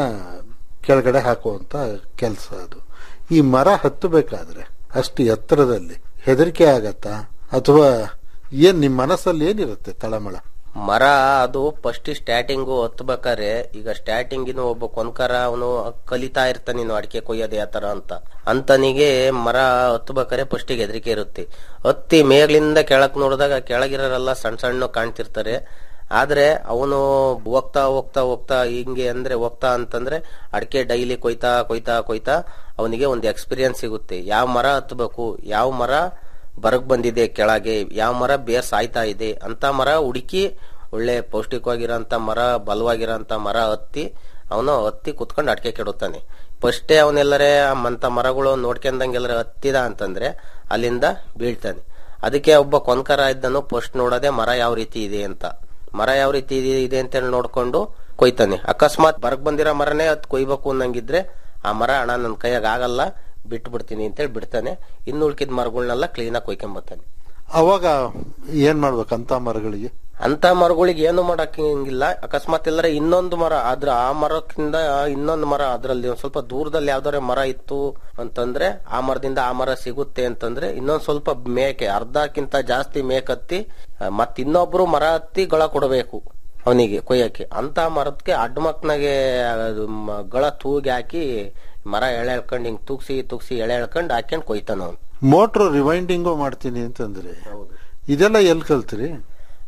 ಕೆಳಗಡೆ ಹಾಕುವಂತ ಕೆಲಸ ಅದು ಈ ಮರ ಹತ್ತಬೇಕಾದ್ರೆ ಅಷ್ಟು ಎತ್ತರದಲ್ಲಿ ಹೆದರಿಕೆ ಆಗತ್ತಾ ಅಥವಾ ಏನ್ ನಿಮ್ ಮನಸ್ಸಲ್ಲಿ ಏನಿರುತ್ತೆ ತಳಮಳ ಮರ ಅದು ಫಸ್ಟ್ ಸ್ಟಾರ್ಟಿಂಗು ಹತ್ಬೇಕಾರೆ ಈಗ ಸ್ಟಾರ್ಟಿಂಗಿನ ಒಬ್ಬ ಕೊನ್ಕರ ಅವನು ಕಲಿತಾ ಇರ್ತಾನೆ ನೀನು ಅಡಿಕೆ ಕೊಯ್ಯೋದು ಯಾವ ತರ ಅಂತ ಅಂತನಿಗೆ ಮರ ಹತ್ಬೇಕಾರೆ ಫಸ್ಟಿಗೆ ಹೆದರಿಕೆ ಇರುತ್ತೆ ಹತ್ತಿ ಮೇಗ್ಲಿಂದ ಕೆಳಕ್ ನೋಡಿದಾಗ ಕೆಳಗಿರೋರೆಲ್ಲ ಸಣ್ಣ ಸಣ್ಣ ಕಾಣ್ತಿರ್ತಾರೆ ಆದ್ರೆ ಅವನು ಹೋಗ್ತಾ ಹೋಗ್ತಾ ಹೋಗ್ತಾ ಹಿಂಗೆ ಅಂದ್ರೆ ಹೋಗ್ತಾ ಅಂತಂದ್ರೆ ಅಡಿಕೆ ಡೈಲಿ ಕೊಯ್ತಾ ಕೊಯ್ತಾ ಕೊಯ್ತಾ ಅವನಿಗೆ ಒಂದು ಎಕ್ಸ್ಪೀರಿಯನ್ಸ್ ಸಿಗುತ್ತೆ ಯಾವ ಮರ ಹತ್ಬೇಕು ಯಾವ ಮರ ಬರಗ್ ಬಂದಿದೆ ಕೆಳಗೆ ಯಾವ ಮರ ಬೇರ್ ಸಾಯ್ತಾ ಇದೆ ಅಂತ ಮರ ಹುಡುಕಿ ಒಳ್ಳೆ ಪೌಷ್ಟಿಕವಾಗಿರೋಂತ ಮರ ಬಲವಾಗಿರೋಂತ ಮರ ಹತ್ತಿ ಅವನು ಹತ್ತಿ ಕುತ್ಕೊಂಡು ಅಡಿಕೆ ಕೆಡುತ್ತಾನೆ ಫಸ್ಟೇ ಅವನೆಲ್ಲರೇ ಅಂತ ಮರಗಳು ನೋಡ್ಕೊಂಡಂಗೆಲ್ಲರ ಹತ್ತಿದ ಅಂತಂದ್ರೆ ಅಲ್ಲಿಂದ ಬೀಳ್ತಾನೆ ಅದಕ್ಕೆ ಒಬ್ಬ ಕೊನ್ಕರ ಇದ್ದನು ಫಸ್ಟ್ ನೋಡೋದೆ ಮರ ಯಾವ ರೀತಿ ಇದೆ ಅಂತ ಮರ ಯಾವ ರೀತಿ ಇದೆ ಇದೆ ಅಂತ ನೋಡ್ಕೊಂಡು ಕೊಯ್ತಾನೆ ಅಕಸ್ಮಾತ್ ಬರಗ್ ಬಂದಿರೋ ಮರನೇ ಹತ್ ಕೊಯ್ಬೇಕು ಅನ್ನಂಗಿದ್ರೆ ಆ ಮರ ಅಣ್ಣ ನನ್ನ ಕೈಯಾಗ ಆಗಲ್ಲ ಬಿಟ್ಟು ಬಿಡ್ತೀನಿ ಅಂತೇಳಿ ಬಿಡ್ತಾನೆ ಇನ್ನು ಉಳ್ಕಿದ ಮರಗಳನ್ನೆಲ್ಲ ಕ್ಲೀನಾಗಿ ಕೊಯ್ಕೊಂಬರ್ತಾನೆ ಅವಾಗ ಏನ್ ಮಾಡ್ಬೇಕಂತ ಮರಗಳಿಗೆ ಅಂತ ಮರಗಳಿಗೆ ಏನು ಮಾಡಕ್ಕಿಂಗಿಲ್ಲ ಅಕಸ್ಮಾತ್ ಎಲ್ಲರ ಇನ್ನೊಂದು ಮರ ಆದ್ರ ಆ ಮರಕ್ಕಿಂತ ಇನ್ನೊಂದು ಮರ ಅದ್ರಲ್ಲಿ ಒಂದ್ ಸ್ವಲ್ಪ ದೂರದಲ್ಲಿ ಯಾವ್ದಾರ ಮರ ಇತ್ತು ಅಂತಂದ್ರೆ ಆ ಮರದಿಂದ ಆ ಮರ ಸಿಗುತ್ತೆ ಅಂತಂದ್ರೆ ಇನ್ನೊಂದ್ ಸ್ವಲ್ಪ ಮೇಕೆ ಅರ್ಧಕ್ಕಿಂತ ಜಾಸ್ತಿ ಮೇಕ್ ಹತ್ತಿ ಮತ್ ಇನ್ನೊಬ್ರು ಮರ ಹತ್ತಿ ಗಳ ಕೊಡಬೇಕು ಅವನಿಗೆ ಕೊಯ್ಯಕ್ಕೆ ಅಂತ ಮರಕ್ಕೆ ಅಡ್ಮಕ್ನಾಗೆ ಅದು ಮ- ಗಳ ತೂಗಿ ಹಾಕಿ ಮರ ಎಳೆ ಎಳ್ಕೊಂಡು ಹಿಂಗ್ ತೂಗ್ಸಿ ತೂಗ್ಸಿ ಎಳೆ ಎಳ್ಕೊಂಡು ಹಾಕ್ಯಂಡ್ ಕೊಯ್ತಾನ ಅವ್ನು ಮೋಟ್ರ್ ರಿವೈಂಡಿಂಗು ಮಾಡ್ತೀನಿ ಅಂತಂದ್ರೆ ಇದೆಲ್ಲ ಎಲ್ಲಿ ಕಲ್ತ್ರಿ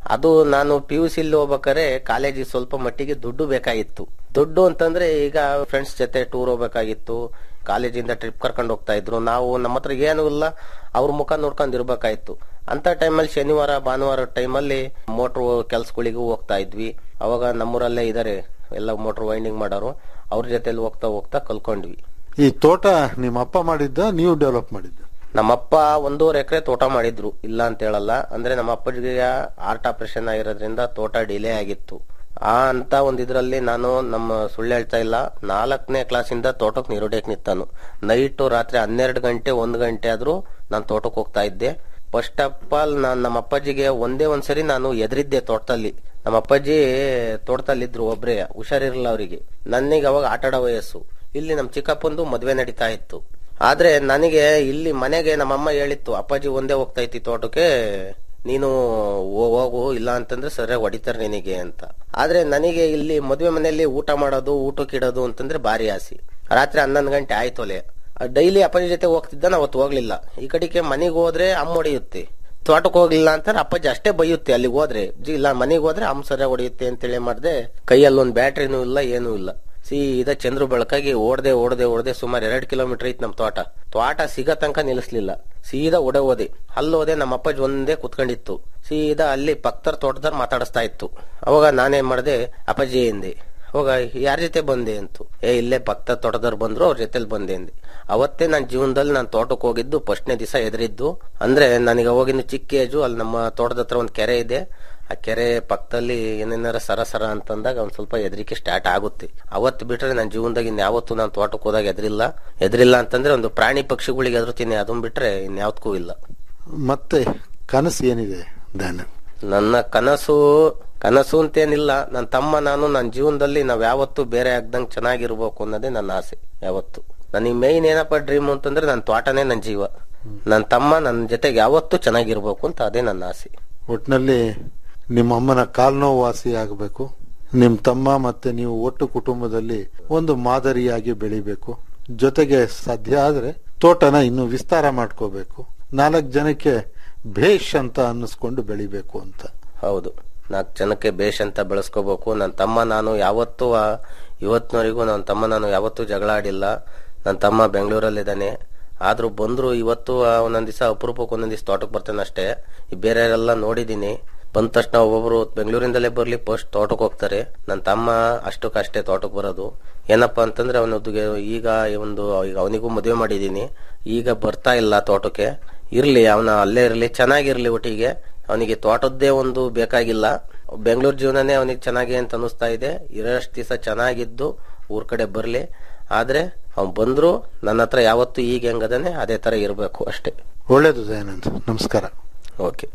ಅದು ನಾನು ಪಿ ಯು ಸಿಲಿ ಹೋಗ್ಬೇಕಾದ್ರೆ ಕಾಲೇಜಿಗೆ ಸ್ವಲ್ಪ ಮಟ್ಟಿಗೆ ದುಡ್ಡು ಬೇಕಾಗಿತ್ತು ದುಡ್ಡು ಅಂತಂದ್ರೆ ಈಗ ಫ್ರೆಂಡ್ಸ್ ಜೊತೆ ಟೂರ್ ಹೋಗ್ಬೇಕಾಗಿತ್ತು ಕಾಲೇಜಿಂದ ಟ್ರಿಪ್ ಕರ್ಕೊಂಡು ಹೋಗ್ತಾ ಇದ್ರು ನಾವು ನಮ್ಮ ಹತ್ರ ಏನೂ ಇಲ್ಲ ಅವ್ರ ಮುಖ ನೋಡ್ಕೊಂಡು ಇರ್ಬೇಕಾಯ್ತು ಅಂತ ಟೈಮಲ್ಲಿ ಶನಿವಾರ ಭಾನುವಾರ ಟೈಮಲ್ಲಿ ಮೋಟ್ರ್ ಕೆಲ್ಸಗಳಿಗೂ ಹೋಗ್ತಾ ಇದ್ವಿ ಅವಾಗ ನಮ್ಮೂರಲ್ಲೇ ಇದಾರೆ ಎಲ್ಲ ಮೋಟ್ರ್ ವೈಂಡಿಂಗ್ ಮಾಡೋರು ಅವ್ರ ಜೊತೆಲಿ ಹೋಗ್ತಾ ಹೋಗ್ತಾ ಕಲ್ಕೊಂಡ್ವಿ ಈ ತೋಟ ನಿಮ್ಮ ಅಪ್ಪ ಮಾಡಿದ್ದ ನೀವು ಡೆವಲಪ್ ಮಾಡಿದ್ದ ನಮ್ಮಪ್ಪ ಒಂದೂವರೆ ಎಕರೆ ತೋಟ ಮಾಡಿದ್ರು ಇಲ್ಲ ಅಂತ ಹೇಳಲ್ಲ ಅಂದ್ರೆ ನಮ್ಮ ಅಪ್ಪಜಿಗೆ ಹಾರ್ಟ್ ಆಪರೇಷನ್ ಆಗಿರೋದ್ರಿಂದ ತೋಟ ಡಿಲೇ ಆಗಿತ್ತು ಆ ಅಂತ ಒಂದ್ ಇದ್ರಲ್ಲಿ ನಾನು ನಮ್ಮ ಸುಳ್ಳು ಹೇಳ್ತಾ ಇಲ್ಲ ನಾಲ್ಕನೇ ಕ್ಲಾಸಿಂದ ತೋಟಕ್ಕೆ ನೀರುಡಿಯಕ್ ನಿಂತಾನು ನೈಟು ರಾತ್ರಿ ಹನ್ನೆರಡು ಗಂಟೆ ಒಂದ್ ಗಂಟೆ ಆದ್ರೂ ನಾನು ತೋಟಕ್ಕೆ ಹೋಗ್ತಾ ಇದ್ದೆ ಫಸ್ಟ್ ಆಫ್ ಆಲ್ ನಾನ್ ನಮ್ಮ ಅಪ್ಪಾಜಿಗೆ ಒಂದೇ ಒಂದ್ಸರಿ ನಾನು ಎದುರಿದ್ದೆ ತೋಟದಲ್ಲಿ ನಮ್ಮ ಅಪ್ಪಾಜಿ ತೋಟದಲ್ಲಿ ಇದ್ರು ಒಬ್ರೇ ಹುಷಾರಿರಲಿಲ್ಲ ಅವರಿಗೆ ನನಗೆ ಅವಾಗ ಆಟಾಡೋ ವಯಸ್ಸು ಇಲ್ಲಿ ನಮ್ಮ ಚಿಕ್ಕಪ್ಪಂದು ಮದ್ವೆ ನಡೀತಾ ಇತ್ತು ಆದ್ರೆ ನನಗೆ ಇಲ್ಲಿ ಮನೆಗೆ ನಮ್ಮಮ್ಮ ಹೇಳಿತ್ತು ಅಪ್ಪಾಜಿ ಒಂದೇ ಹೋಗ್ತಾ ಇತ್ತು ತೋಟಕ್ಕೆ ನೀನು ಹೋ- ಹೋಗು ಇಲ್ಲ ಅಂತಂದ್ರೆ ಸರಿಯಾಗಿ ಹೊಡಿತಾರೆ ನಿನಗೆ ಅಂತ ಆದ್ರೆ ನನಗೆ ಇಲ್ಲಿ ಮದ್ವೆ ಮನೆಯಲ್ಲಿ ಊಟ ಮಾಡೋದು ಊಟಕ್ಕೆ ಇಡೋದು ಅಂತಂದ್ರೆ ಭಾರಿ ಆಸೆ ರಾತ್ರಿ ಹನ್ನೊಂದು ಗಂಟೆ ಆಯ್ತೋಲೆ ಡೈಲಿ ಅಪ್ಪಾಜಿ ಜೊತೆ ಹೋಗ್ತಿದ್ದ ನಾ ಅವತ್ತು ಹೋಗ್ಲಿಲ್ಲ ಈ ಕಡೆಗೆ ಮನೆಗೆ ಹೋದ್ರೆ ಅಮ್ಮ ಹೊಡೆಯುತ್ತೆ ತೋಟಕ್ಕೆ ಹೋಗ್ಲಿಲ್ಲ ಅಂತಾರೆ ಅಪ್ಪಾಜಿ ಅಷ್ಟೇ ಬೈಯುತ್ತೆ ಅಲ್ಲಿಗೆ ಹೋದ್ರೆ ಜಿ ಇಲ್ಲ ಮನೆಗೆ ಹೋದ್ರೆ ಅಮ್ಮ ಸರಿಯಾಗಿ ಹೊಡೆಯುತ್ತೆ ಅಂತೇಳಿ ಮಾಡ್ದೆ ಕೈಯಲ್ಲಿ ಒಂದು ಬ್ಯಾಟ್ರಿನೂ ಇಲ್ಲ ಏನೂ ಇಲ್ಲ ಸೀದಾ ಚಂದ್ರು ಬೆಳಕಾಗಿ ಓಡ್ದೆ ಓಡ್ದೆ ಓಡ್ದೆ ಸುಮಾರು ಎರಡ್ ಕಿಲೋಮೀಟರ್ ಐತ್ ನಮ್ ತೋಟ ತೋಟ ಸಿಗೋ ತನಕ ನಿಲ್ಲಿಸ್ಲಿಲ್ಲ ಸೀದಾ ಒಡೆ ಹೋದೆ ಅಲ್ಲಿ ಹೋದೆ ನಮ್ಮ ಅಪ್ಪಾಜಿ ಒಂದೇ ಕುತ್ಕೊಂಡಿತ್ತು ಸೀದಾ ಅಲ್ಲಿ ಪಕ್ತರ ತೋಟದವ್ರು ಮಾತಾಡಿಸ್ತಾ ಇತ್ತು ಅವಾಗ ನಾನೇನ್ ಮಾಡ್ದೆ ಅಪ್ಪಾಜಿ ಎಂದೆ ಅವಾಗ ಯಾರ ಜೊತೆ ಬಂದೆ ಅಂತು ಏ ಇಲ್ಲೇ ಭಕ್ತ ತೋಟದವ್ರು ಬಂದ್ರು ಅವ್ರ ಜೊತೆಲಿ ಬಂದೆ ಅಂದೆ ಅವತ್ತೇ ನನ್ನ ಜೀವನದಲ್ಲಿ ನಾನು ತೋಟಕ್ಕೆ ಹೋಗಿದ್ದು ಫಸ್ಟ್ನೇ ದಿವಸ ಎದುರಿದ್ದು ಅಂದ್ರೆ ನನಗೆ ಅವಾಗಿನ ಚಿಕ್ಕ ಏಜು ಅಲ್ಲಿ ನಮ್ಮ ತೋಟದ ಹತ್ರ ಒಂದು ಕೆರೆ ಇದೆ ಆ ಕೆರೆ ಪಕ್ಕದಲ್ಲಿ ಏನೇನಾರ ಸರ ಸರ ಅಂತಂದಾಗ ಒಂದ್ ಸ್ವಲ್ಪ ಹೆದರಿಕೆ ಸ್ಟಾರ್ಟ್ ಆಗುತ್ತೆ ಅವತ್ತು ಬಿಟ್ರೆ ನನ್ನ ಜೀವನದಾಗ ಇನ್ಯಾವತ್ತು ನಾನು ತೋಟಕ್ಕೆ ಹೋದಾಗ ಎದ್ರಿಲ್ಲ ಎದ್ರಿಲ್ಲ ಅಂತಂದ್ರೆ ಒಂದು ಪ್ರಾಣಿ ಪಕ್ಷಿಗಳಿಗೆ ಎದುರುತ್ತೀನಿ ಅದನ್ ಬಿಟ್ರೆ ಇನ್ಯಾವ್ದಕ್ಕೂ ಇಲ್ಲ ಮತ್ತೆ ಕನಸು ಏನಿದೆ ದಾನ ನನ್ನ ಕನಸು ಕನಸು ಅಂತೇನಿಲ್ಲ ನನ್ನ ತಮ್ಮ ನಾನು ನನ್ನ ಜೀವನದಲ್ಲಿ ನಾವ್ ಯಾವತ್ತೂ ಬೇರೆ ಆಗ್ದಂಗ್ ಚೆನ್ನಾಗಿರ್ಬೇಕು ಅನ್ನೋದೇ ನನ್ನ ಆಸೆ ಯಾವತ್ತು ನನಗೆ ಮೇಯ್ನ್ ಏನಪ್ಪ ಡ್ರೀಮ್ ಅಂತಂದ್ರೆ ನನ್ನ ತೋಟನೇ ನನ್ನ ಜೀವ ನನ್ನ ತಮ್ಮ ನನ್ನ ಜೊತೆಗೆ ಯಾವತ್ತೂ ಚೆನ್ನಾಗಿರ್ಬೇಕು ಅಂತ ಅದೇ ನನ್ನ ಆಸೆ ಒಟ್ನಲ್ಲಿ ನಿಮ್ಮ ಅಮ್ಮನ ಕಾಲ್ನೋವು ವಾಸಿ ಆಗಬೇಕು ನಿಮ್ ತಮ್ಮ ಮತ್ತೆ ನೀವು ಒಟ್ಟು ಕುಟುಂಬದಲ್ಲಿ ಒಂದು ಮಾದರಿಯಾಗಿ ಬೆಳಿಬೇಕು ಜೊತೆಗೆ ಸಾಧ್ಯ ಆದ್ರೆ ತೋಟನ ಇನ್ನು ವಿಸ್ತಾರ ಮಾಡ್ಕೋಬೇಕು ನಾಲ್ಕು ಜನಕ್ಕೆ ಭೇಷ್ ಅಂತ ಅನ್ನಿಸ್ಕೊಂಡು ಬೆಳಿಬೇಕು ಅಂತ ಹೌದು ನಾಲ್ಕು ಜನಕ್ಕೆ ಬೇಷ್ ಅಂತ ಬೆಳೆಸ್ಕೋಬೇಕು ನನ್ನ ತಮ್ಮ ನಾನು ಯಾವತ್ತೂ ಆ ಇವತ್ತಿನವರೆಗೂ ನನ್ನ ತಮ್ಮ ನಾನು ಯಾವತ್ತೂ ಜಗಳ ಆಡಿಲ್ಲ ನನ್ನ ತಮ್ಮ ಬೆಂಗಳೂರಲ್ಲಿದ್ದಾನೆ ಆದ್ರೂ ಬಂದ್ರು ಇವತ್ತು ಆ ಒಂದೊಂದ್ ದಿವಸ ಅಪರೂಪಕ್ಕೆ ಒಂದೊಂದ್ ದಿವಸ ತೋಟಕ್ಕೆ ಬರ್ತೇನೆ ಅಷ್ಟೇ ಈ ಬೇರೆಯವರೆಲ್ಲ ನೋಡಿದೀನಿ ಬಂದ ತಕ್ಷಣ ಒಬ್ಬೊಬ್ರು ಬೆಂಗಳೂರಿಂದಲೇ ಬರ್ಲಿ ಫಸ್ಟ್ ತೋಟಕ್ಕೆ ಹೋಗ್ತಾರೆ ನನ್ನ ತಮ್ಮ ಅಷ್ಟಕ್ಕಷ್ಟೇ ತೋಟಕ್ಕೆ ಬರೋದು ಏನಪ್ಪಾ ಅಂತಂದ್ರೆ ಅವನದ್ದು ಈಗ ಒಂದು ಈಗ ಅವನಿಗೂ ಮದುವೆ ಮಾಡಿದೀನಿ ಈಗ ಬರ್ತಾ ಇಲ್ಲ ತೋಟಕ್ಕೆ ಇರ್ಲಿ ಅವನ ಅಲ್ಲೇ ಇರ್ಲಿ ಚೆನ್ನಾಗಿರ್ಲಿ ಒಟ್ಟಿಗೆ ಅವನಿಗೆ ತೋಟದ್ದೇ ಒಂದು ಬೇಕಾಗಿಲ್ಲ ಬೆಂಗಳೂರು ಜೀವನನೇ ಅವನಿಗೆ ಚೆನ್ನಾಗಿ ಅಂತ ಅನಿಸ್ತಾ ಇದೆ ಇರೋಷ್ಟು ದಿವಸ ಚೆನ್ನಾಗಿದ್ದು ಊರ್ ಕಡೆ ಬರ್ಲಿ ಆದ್ರೆ ಅವ್ನ್ ಬಂದ್ರು ನನ್ನ ಹತ್ರ ಯಾವತ್ತು ಈಗ ಹೆಂಗದಾನೆ ಅದೇ ತರ ಇರಬೇಕು ಅಷ್ಟೇ ಒಳ್ಳೇದು ದಯಾನಂದ್ ನಮಸ್ಕಾರ ಓಕೆ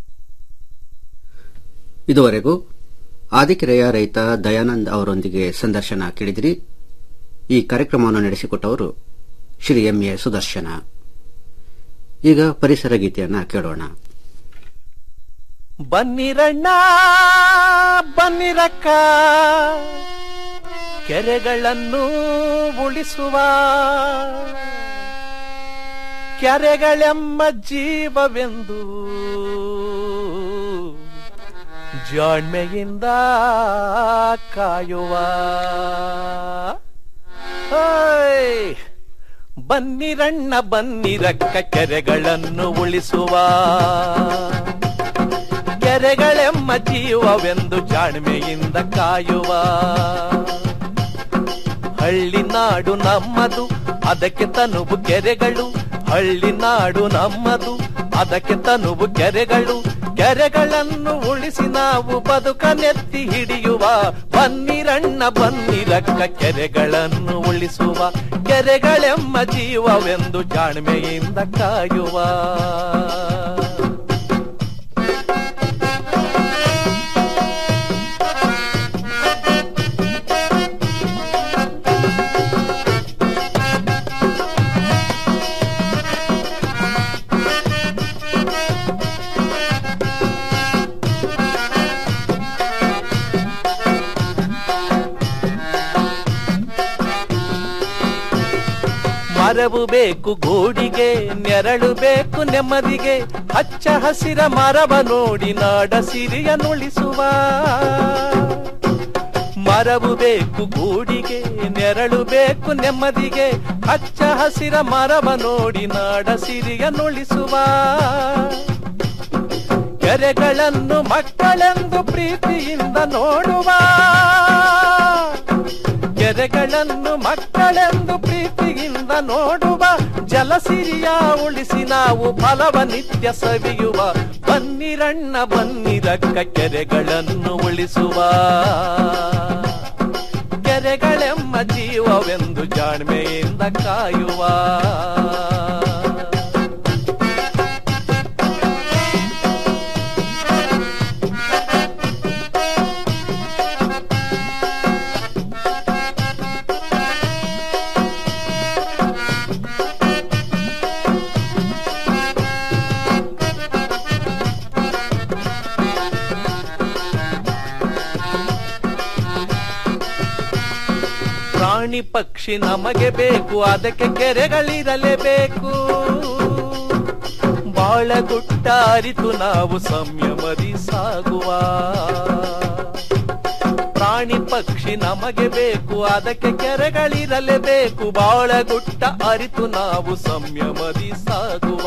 ಇದುವರೆಗೂ ಆದಿಕೆರೆಯ ರೈತ ದಯಾನಂದ್ ಅವರೊಂದಿಗೆ ಸಂದರ್ಶನ ಕೇಳಿದಿರಿ ಈ ಕಾರ್ಯಕ್ರಮವನ್ನು ನಡೆಸಿಕೊಟ್ಟವರು ಶ್ರೀ ಎಂ ಎ ಸುದರ್ಶನ ಈಗ ಪರಿಸರ ಗೀತೆಯನ್ನ ಕೇಳೋಣ ಬನ್ನಿರಣ್ಣ ಬನ್ನಿರಕ್ಕ ಕೆರೆಗಳನ್ನು ಉಳಿಸುವ ಕೆರೆಗಳೆಮ್ಮ ಜೀವವೆಂದು ಜಾಣ್ಮೆಯಿಂದ ಕಾಯುವ ಓಯ್! ಬನ್ನಿರಣ್ಣ ಬನ್ನಿರಕ್ಕ ಕೆರೆಗಳನ್ನು ಉಳಿಸುವ ಕೆರೆಗಳೆಮ್ಮ ಜೀವವೆಂದು ಜಾಣ್ಮೆಯಿಂದ ಕಾಯುವ ಹಳ್ಳಿ ನಾಡು ನಮ್ಮದು ಅದಕ್ಕೆ ತನುವು ಕೆರೆಗಳು ಹಳ್ಳಿ ನಾಡು ನಮ್ಮದು ಅದಕ್ಕೆ ತನುವು ಕೆರೆಗಳು ಕೆರೆಗಳನ್ನು ಉಳಿಸಿ ನಾವು ಬದುಕನೆತ್ತಿ ಹಿಡಿಯುವ ಬನ್ನಿರಣ್ಣ ಬನ್ನಿರಕ್ಕ ಕೆರೆಗಳನ್ನು ಉಳಿಸುವ ಕೆರೆಗಳೆಮ್ಮ ಜೀವವೆಂದು ಜಾಣ್ಮೆಯಿಂದ ಕಾಯುವ ಮರವು ಬೇಕು ಗೂಡಿಗೆ ನೆರಳು ಬೇಕು ನೆಮ್ಮದಿಗೆ ಹಚ್ಚ ಹಸಿರ ಮರವ ನೋಡಿ ನಾಡ ಸಿರಿಯನ್ನುಳಿಸುವ ಮರವು ಬೇಕು ಗೂಡಿಗೆ ನೆರಳು ಬೇಕು ನೆಮ್ಮದಿಗೆ ಹಚ್ಚ ಹಸಿರ ಮರವ ನೋಡಿ ನಾಡ ಸಿರಿಯನ್ನುಳಿಸುವ ಕೆರೆಗಳನ್ನು ಮಕ್ಕಳೆಂದು ಪ್ರೀತಿಯಿಂದ ನೋಡುವ ಕೆರೆಗಳನ್ನು ಮಕ್ಕಳೆಂದು ಪ್ರೀತಿಯಿಂದ ನೋಡುವ ಜಲಸಿರಿಯ ಉಳಿಸಿ ನಾವು ಫಲವ ನಿತ್ಯ ಸವಿಯುವ ಬನ್ನಿರಣ್ಣ ಬನ್ನಿರಕ್ಕ ಕೆರೆಗಳನ್ನು ಉಳಿಸುವ ಕೆರೆಗಳೆಮ್ಮ ಜೀವವೆಂದು ಜಾಣ್ಮೆಯಿಂದ ಕಾಯುವ ಪ್ರಾಣಿ ಪಕ್ಷಿ ನಮಗೆ ಬೇಕು ಅದಕ್ಕೆ ಕೆರೆಗಳಿರಲೇಬೇಕು ಬಾಳಗುಟ್ಟ ಅರಿತು ನಾವು ಸಂಯಮದಿ ಸಾಗುವ ಪ್ರಾಣಿ ಪಕ್ಷಿ ನಮಗೆ ಬೇಕು ಅದಕ್ಕೆ ಕೆರೆಗಳಿರಲೇಬೇಕು ಬಾಳಗುಟ್ಟ ಅರಿತು ನಾವು ಸಂಯಮದಿ ಸಾಗುವ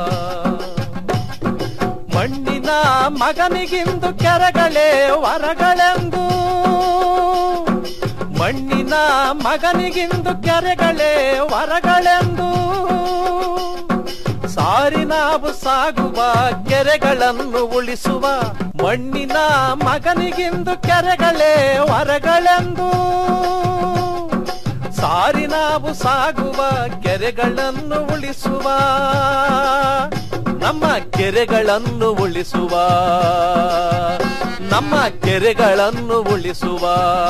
ಮಣ್ಣಿನ ಮಗನಿಗಿಂದು ಕೆರೆಗಳೇ ವರಗಳೆಂದು ಮಣ್ಣಿನ ಮಗನಿಗಿಂದು ಕೆರೆಗಳೇ ವರಗಳೆಂದು ಸಾರಿ ನಾವು ಸಾಗುವ ಕೆರೆಗಳನ್ನು ಉಳಿಸುವ ಮಣ್ಣಿನ ಮಗನಿಗಿಂದು ಕೆರೆಗಳೇ ವರಗಳೆಂದು ಸಾರಿ ನಾವು ಸಾಗುವ ಕೆರೆಗಳನ್ನು ಉಳಿಸುವ ನಮ್ಮ ಕೆರೆಗಳನ್ನು ಉಳಿಸುವ ನಮ್ಮ ಕೆರೆಗಳನ್ನು ಉಳಿಸುವ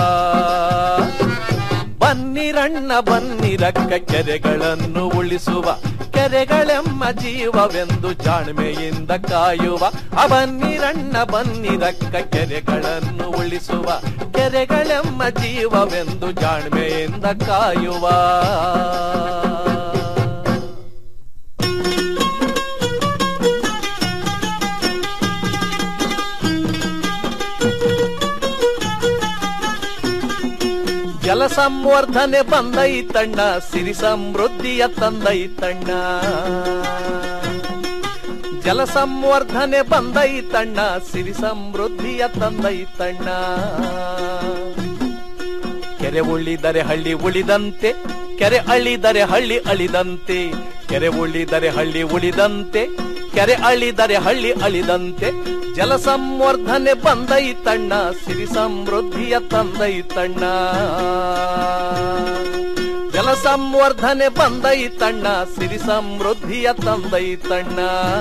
ಬನ್ನಿರಣ್ಣ ಬನ್ನಿರಕ್ಕ ಕೆರೆಗಳನ್ನು ಉಳಿಸುವ ಕೆರೆಗಳೆಮ್ಮ ಜೀವವೆಂದು ಜಾಣ್ಮೆಯಿಂದ ಕಾಯುವ ಆ ಬನ್ನಿರಣ್ಣ ಬನ್ನಿರಕ್ಕ ಕೆರೆಗಳನ್ನು ಉಳಿಸುವ ಕೆರೆಗಳೆಮ್ಮ ಜೀವವೆಂದು ಜಾಣ್ಮೆಯಿಂದ ಕಾಯುವ ಜಲ ಸಂವರ್ಧನೆ ಬಂದೈತಣ್ಣ ಸಿರಿ ಸಮೃದ್ಧಿಯ ತಂದೈತಣ್ಣ ಜಲ ಸಂವರ್ಧನೆ ಬಂದೈತಣ್ಣ ಸಿರಿ ಸಮೃದ್ಧಿಯ ತಂದೈತಣ್ಣ ಕೆರೆ ಉಳಿದರೆ ಹಳ್ಳಿ ಉಳಿದಂತೆ ಕೆರೆ ಅಳಿದರೆ ಹಳ್ಳಿ ಅಳಿದಂತೆ ಕೆರೆ ಉಳಿದರೆ ಹಳ್ಳಿ ಉಳಿದಂತೆ ಕೆರೆ ಅಳಿದರೆ ಹಳ್ಳಿ ಅಳಿದಂತೆ ಜಲ ಸಂವರ್ಧನೆ ಬಂದೈತಣ್ಣ ಸಿರಿ ಸಮೃದ್ಧಿಯ ತಂದೈತಣ್ಣ ಜಲ ಸಂವರ್ಧನೆ ಬಂದೈತಣ್ಣ ಸಿರಿ ಸಮೃದ್ಧಿಯ ತಂದೈತಣ್ಣ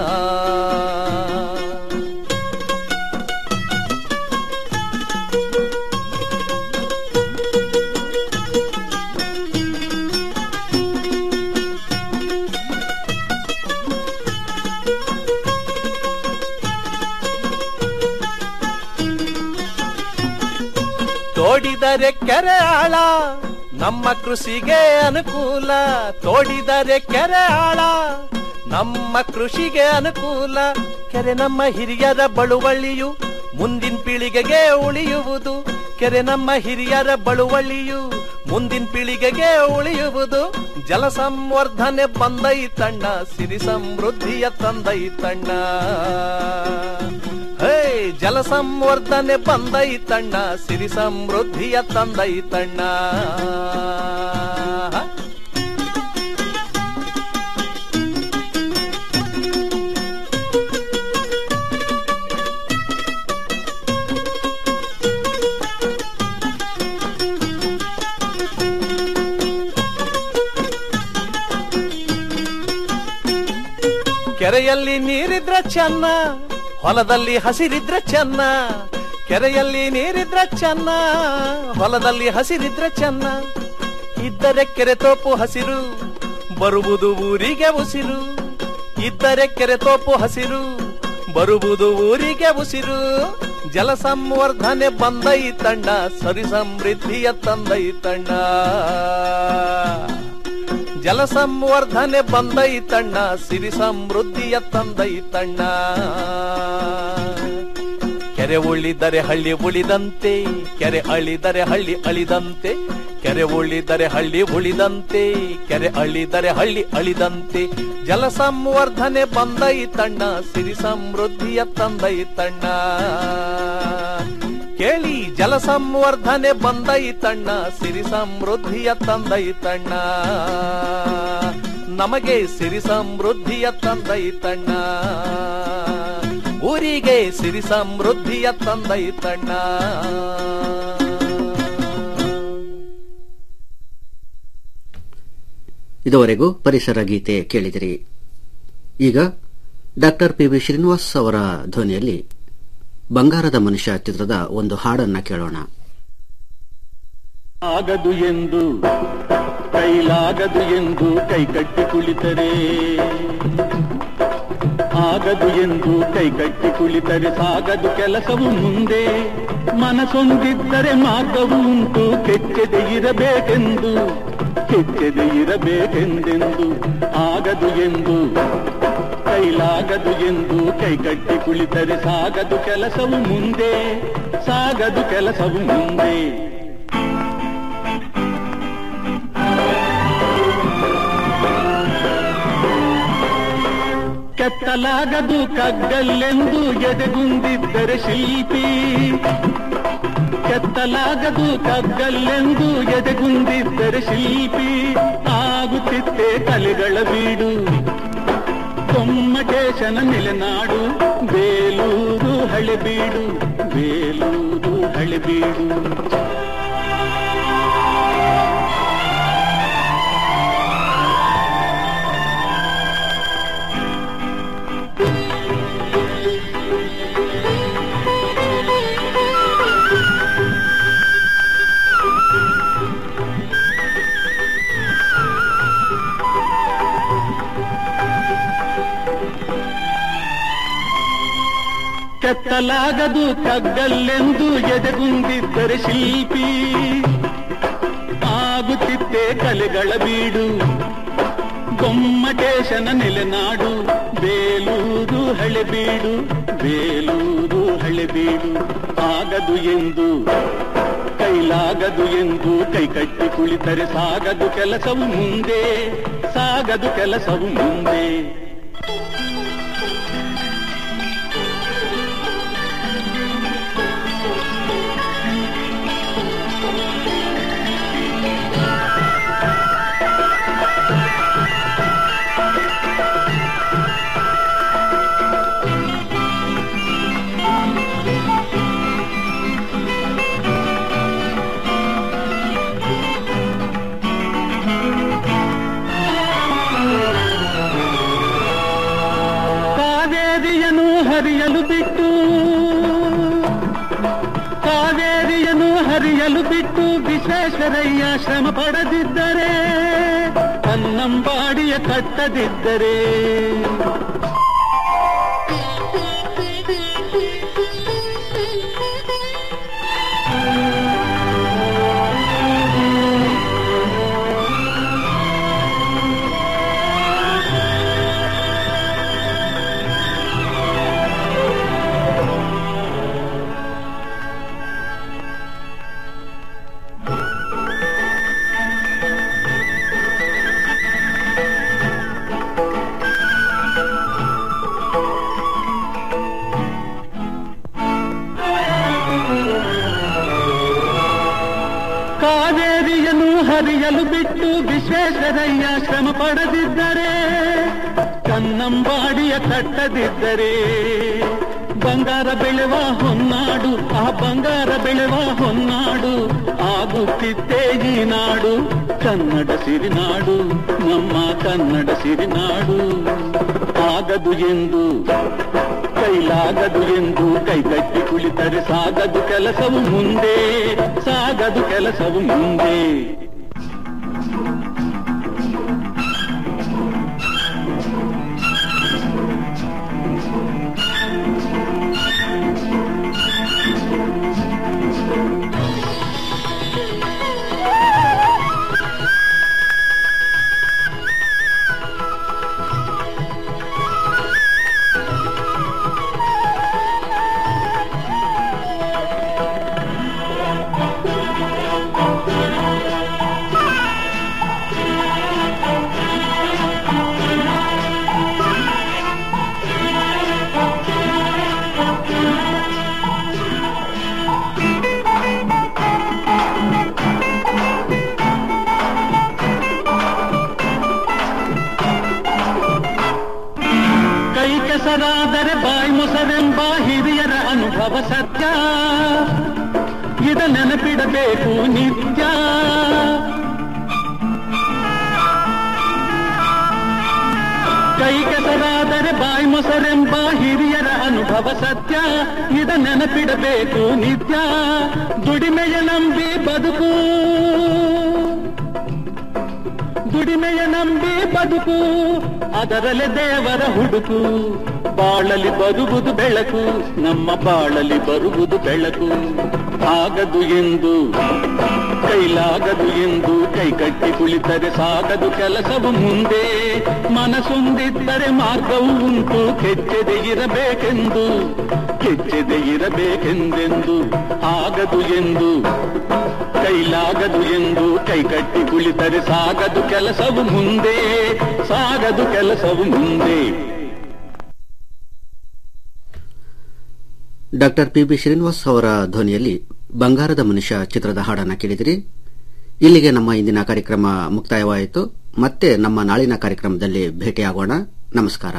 ತೋಡಿದರೆ ಕೆರೆ ಆಳ ನಮ್ಮ ಕೃಷಿಗೆ ಅನುಕೂಲ ತೋಡಿದರೆ ಕೆರೆ ಆಳ ನಮ್ಮ ಕೃಷಿಗೆ ಅನುಕೂಲ ಕೆರೆ ನಮ್ಮ ಹಿರಿಯರ ಬಳುವಳಿಯು ಮುಂದಿನ ಪೀಳಿಗೆಗೆ ಉಳಿಯುವುದು ಕೆರೆ ನಮ್ಮ ಹಿರಿಯರ ಬಳುವಳಿಯು ಮುಂದಿನ ಪೀಳಿಗೆಗೆ ಉಳಿಯುವುದು ಜಲ ಸಂವರ್ಧನೆ ಬಂದೈತಣ್ಣ ಸಿರಿ ಸಮೃದ್ಧಿಯ ತಂದೈತಣ್ಣ ಹೇ ಜಲ ಸಂವರ್ಧನೆ ಬಂದೈತಣ್ಣ ಸಿರಿ ಸಮೃದ್ಧಿಯ ತಂದೈತಣ್ಣ ಕೆರೆಯಲ್ಲಿ ನೀರಿದ್ರ ಚೆನ್ನ ಹೊಲದಲ್ಲಿ ಹಸಿರಿದ್ರ ಚೆನ್ನ ಕೆರೆಯಲ್ಲಿ ನೀರಿದ್ರ ಚೆನ್ನ ಹೊಲದಲ್ಲಿ ಹಸಿರಿದ್ರ ಚೆನ್ನ ಇದ್ದರೆ ಕೆರೆ ತೋಪು ಹಸಿರು ಬರುವುದು ಊರಿಗೆ ಉಸಿರು ಇದ್ದರೆ ಕೆರೆ ತೋಪು ಹಸಿರು ಬರುವುದು ಊರಿಗೆ ಉಸಿರು ಜಲ ಸಂವರ್ಧನೆ ಬಂದೈತಣ್ಣ ಸರಿ ಸಮೃದ್ಧಿಯ ತಂದೈತಣ್ಣ ಜಲ ಸಂವರ್ಧನೆ ಬಂದೈತಣ್ಣ ಸಿರಿ ಸಮೃದ್ಧಿಯ ತಂದೈತಣ್ಣ ಕೆರೆ ಉಳಿದರೆ ಹಳ್ಳಿ ಉಳಿದಂತೆ ಕೆರೆ ಅಳಿದರೆ ಹಳ್ಳಿ ಅಳಿದಂತೆ ಕೆರೆ ಉಳಿದರೆ ಹಳ್ಳಿ ಉಳಿದಂತೆ ಕೆರೆ ಅಳಿದರೆ ಹಳ್ಳಿ ಅಳಿದಂತೆ ಜಲ ಸಂವರ್ಧನೆ ಬಂದೈತಣ್ಣ ಸಿರಿ ಸಮೃದ್ಧಿಯ ತಂದೈತಣ್ಣ ಕೇಳಿ ಜಲ ಸಂವರ್ಧನೆ ಬಂದೈತಣ್ಣ ಸಿರಿ ಸಮೃದ್ಧಿಯ ತಂದೈತಣ್ಣ ನಮಗೆ ಸಿರಿ ಸಮೃದ್ಧಿಯ ತಂದೈತಣ್ಣ ಊರಿಗೆ ಸಿರಿ ಸಮೃದ್ಧಿಯ ತಂದೈತಣ್ಣ ಇದುವರೆಗೂ ಪರಿಸರ ಗೀತೆ ಕೇಳಿದಿರಿ ಈಗ ಡಾಕ್ಟರ್ ಪಿ ವಿ ಶ್ರೀನಿವಾಸ್ ಅವರ ಧ್ವನಿಯಲ್ಲಿ ಬಂಗಾರದ ಮನುಷ್ಯ ಚಿತ್ರದ ಒಂದು ಹಾಡನ್ನ ಕೇಳೋಣ ಆಗದು ಎಂದು ಕೈಲಾಗದು ಎಂದು ಕೈಕಟ್ಟಿ ಕುಳಿತರೆ ಆಗದು ಎಂದು ಕೈಕಟ್ಟಿ ಕುಳಿತರೆ ಸಾಗದು ಕೆಲಸವು ಮುಂದೆ ಮನಸೊಂದಿದ್ದರೆ ಮಾರ್ಗವು ಉಂಟು ಕೆಚ್ಚದೆ ಇರಬೇಕೆಂದು ಕೆಚ್ಚದೆ ಇರಬೇಕೆಂದೆಂದು ಆಗದು ಎಂದು ಕೈಲಾಗದು ಎಂದು ಕೈಕಟ್ಟಿ ಕುಳಿತರೆ ಸಾಗದು ಕೆಲಸವು ಮುಂದೆ ಸಾಗದು ಕೆಲಸವು ಮುಂದೆ ಕೆತ್ತಲಾಗದು ಕಗ್ಗಲ್ಲೆಂದು ಎದೆಗುಂದಿದ್ದರೆ ಶಿಲ್ಪಿ ಕೆತ್ತಲಾಗದು ಕಗ್ಗಲ್ಲೆಂದು ಎದೆಗುಂದಿದ್ದರೆ ಶಿಲ್ಪಿ ಆಗುತ್ತಿತ್ತೆ ಕಲೆಗಳ ಬೀಡು ಕೊಮ್ಮಟೇಶನ ನೆಲೆನಾಡು ಬೇಲೂರು ಹಳೆಬೀಡು ಬೇಲೂರು ಹಳೆಬೀಡು ಕೆತ್ತಲಾಗದು ಕಗ್ಗಲ್ಲೆಂದು ಎದೆಗುಂದಿದ್ದರೆ ಶಿಲ್ಪಿ ಆಗುತ್ತಿತ್ತೆ ಕಲೆಗಳ ಬೀಡು ಗೊಮ್ಮಟೇಶನ ನೆಲೆನಾಡು ಬೇಲೂರು ಹಳೆಬೀಡು ಬೇಲೂರು ಹಳೆಬೀಡು ಆಗದು ಎಂದು ಕೈಲಾಗದು ಎಂದು ಕೈಕಟ್ಟಿ ಕುಳಿತರೆ ಸಾಗದು ಕೆಲಸವು ಮುಂದೆ ಸಾಗದು ಕೆಲಸವು ಮುಂದೆ ಕಾವೇರಿಯನು ಹರಿಯಲು ಬಿಟ್ಟು ಕಾವೇರಿಯನು ಹರಿಯಲು ಬಿಟ್ಟು ವಿಶ್ವೇಶ್ವರಯ್ಯ ಶ್ರಮ ಪಡೆದಿದ್ದರೆ ಕನ್ನಂಬಾಡಿಯ ಕಟ್ಟದಿದ್ದರೆ ಕಾವೇರಿಯನ್ನು ಹರಿಯಲು ಬಿಟ್ಟು ವಿಶ್ವೇಶ್ವರಯ್ಯ ಶ್ರಮ ಪಡೆದಿದ್ದರೆ ಕನ್ನಂಬಾಡಿಯ ಕಟ್ಟದಿದ್ದರೆ ಬಂಗಾರ ಬೆಳೆವ ಹೊನ್ನಾಡು ಆ ಬಂಗಾರ ಬೆಳೆವ ಹೊನ್ನಾಡು ಆಗುತ್ತಿದ್ದೇ ಈ ನಾಡು ಕನ್ನಡ ಸಿರಿನಾಡು ನಮ್ಮ ಕನ್ನಡ ಸಿರಿನಾಡು ಆಗದು ಎಂದು ಕೈಲಾಗದು ಎಂದು ಕೈಕಟ್ಟಿ ಕುಳಿತರೆ ಸಾಗದು ಕೆಲಸವು ಮುಂದೆ ಸಾಗದು ಕೆಲಸವು ಮುಂದೆ ಇದ ನೆನಪಿಡಬೇಕು ನಿತ್ಯ ಕೈ ಕೆಸರಾದರೆ ಬಾಯಿ ಮೊಸರೆಂಬ ಹಿರಿಯರ ಅನುಭವ ಸತ್ಯ ಇದ ನೆನಪಿಡಬೇಕು ನಿತ್ಯ ದುಡಿಮೆಯ ನಂಬಿ ಬದುಕು ದುಡಿಮೆಯ ನಂಬಿ ಬದುಕು ಅದರಲ್ಲಿ ದೇವರ ಹುಡುಕು ಬಾಳಲಿ ಬರುವುದು ಬೆಳಕು ನಮ್ಮ ಬಾಳಲಿ ಬರುವುದು ಬೆಳಕು ಆಗದು ಎಂದು ಕೈಲಾಗದು ಎಂದು ಕೈ ಕಟ್ಟಿ ಕುಳಿತರೆ ಸಾಗದು ಕೆಲಸವು ಮುಂದೆ ಮನಸ್ಸೊಂದಿದ್ದರೆ ಮಾರ್ಗವು ಉಂಟು ಕೆಚ್ಚದೆ ಇರಬೇಕೆಂದು ಕೆಚ್ಚದೆ ಇರಬೇಕೆಂದೆಂದು ಆಗದು ಎಂದು ಕೈಲಾಗದು ಎಂದು ಕೈ ಕಟ್ಟಿ ಕುಳಿತರೆ ಸಾಗದು ಕೆಲಸವು ಮುಂದೆ ಸಾಗದು ಕೆಲಸವು ಮುಂದೆ ಡಾಕ್ಟರ್ ಪಿ ಬಿ ಶ್ರೀನಿವಾಸ್ ಅವರ ಧ್ವನಿಯಲ್ಲಿ ಬಂಗಾರದ ಮನುಷ್ಯ ಚಿತ್ರದ ಹಾಡನ್ನು ಕೇಳಿದಿರಿ ಇಲ್ಲಿಗೆ ನಮ್ಮ ಇಂದಿನ ಕಾರ್ಯಕ್ರಮ ಮುಕ್ತಾಯವಾಯಿತು ಮತ್ತೆ ನಮ್ಮ ನಾಳಿನ ಕಾರ್ಯಕ್ರಮದಲ್ಲಿ ಭೇಟಿಯಾಗೋಣ ನಮಸ್ಕಾರ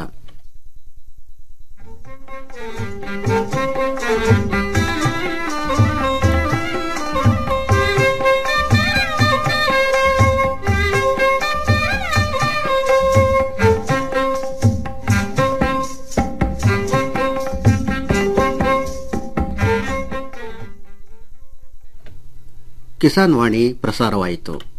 ಕಿಸಾನ್ ವಾಣಿ ಪ್ರಸಾರವಾಯಿತು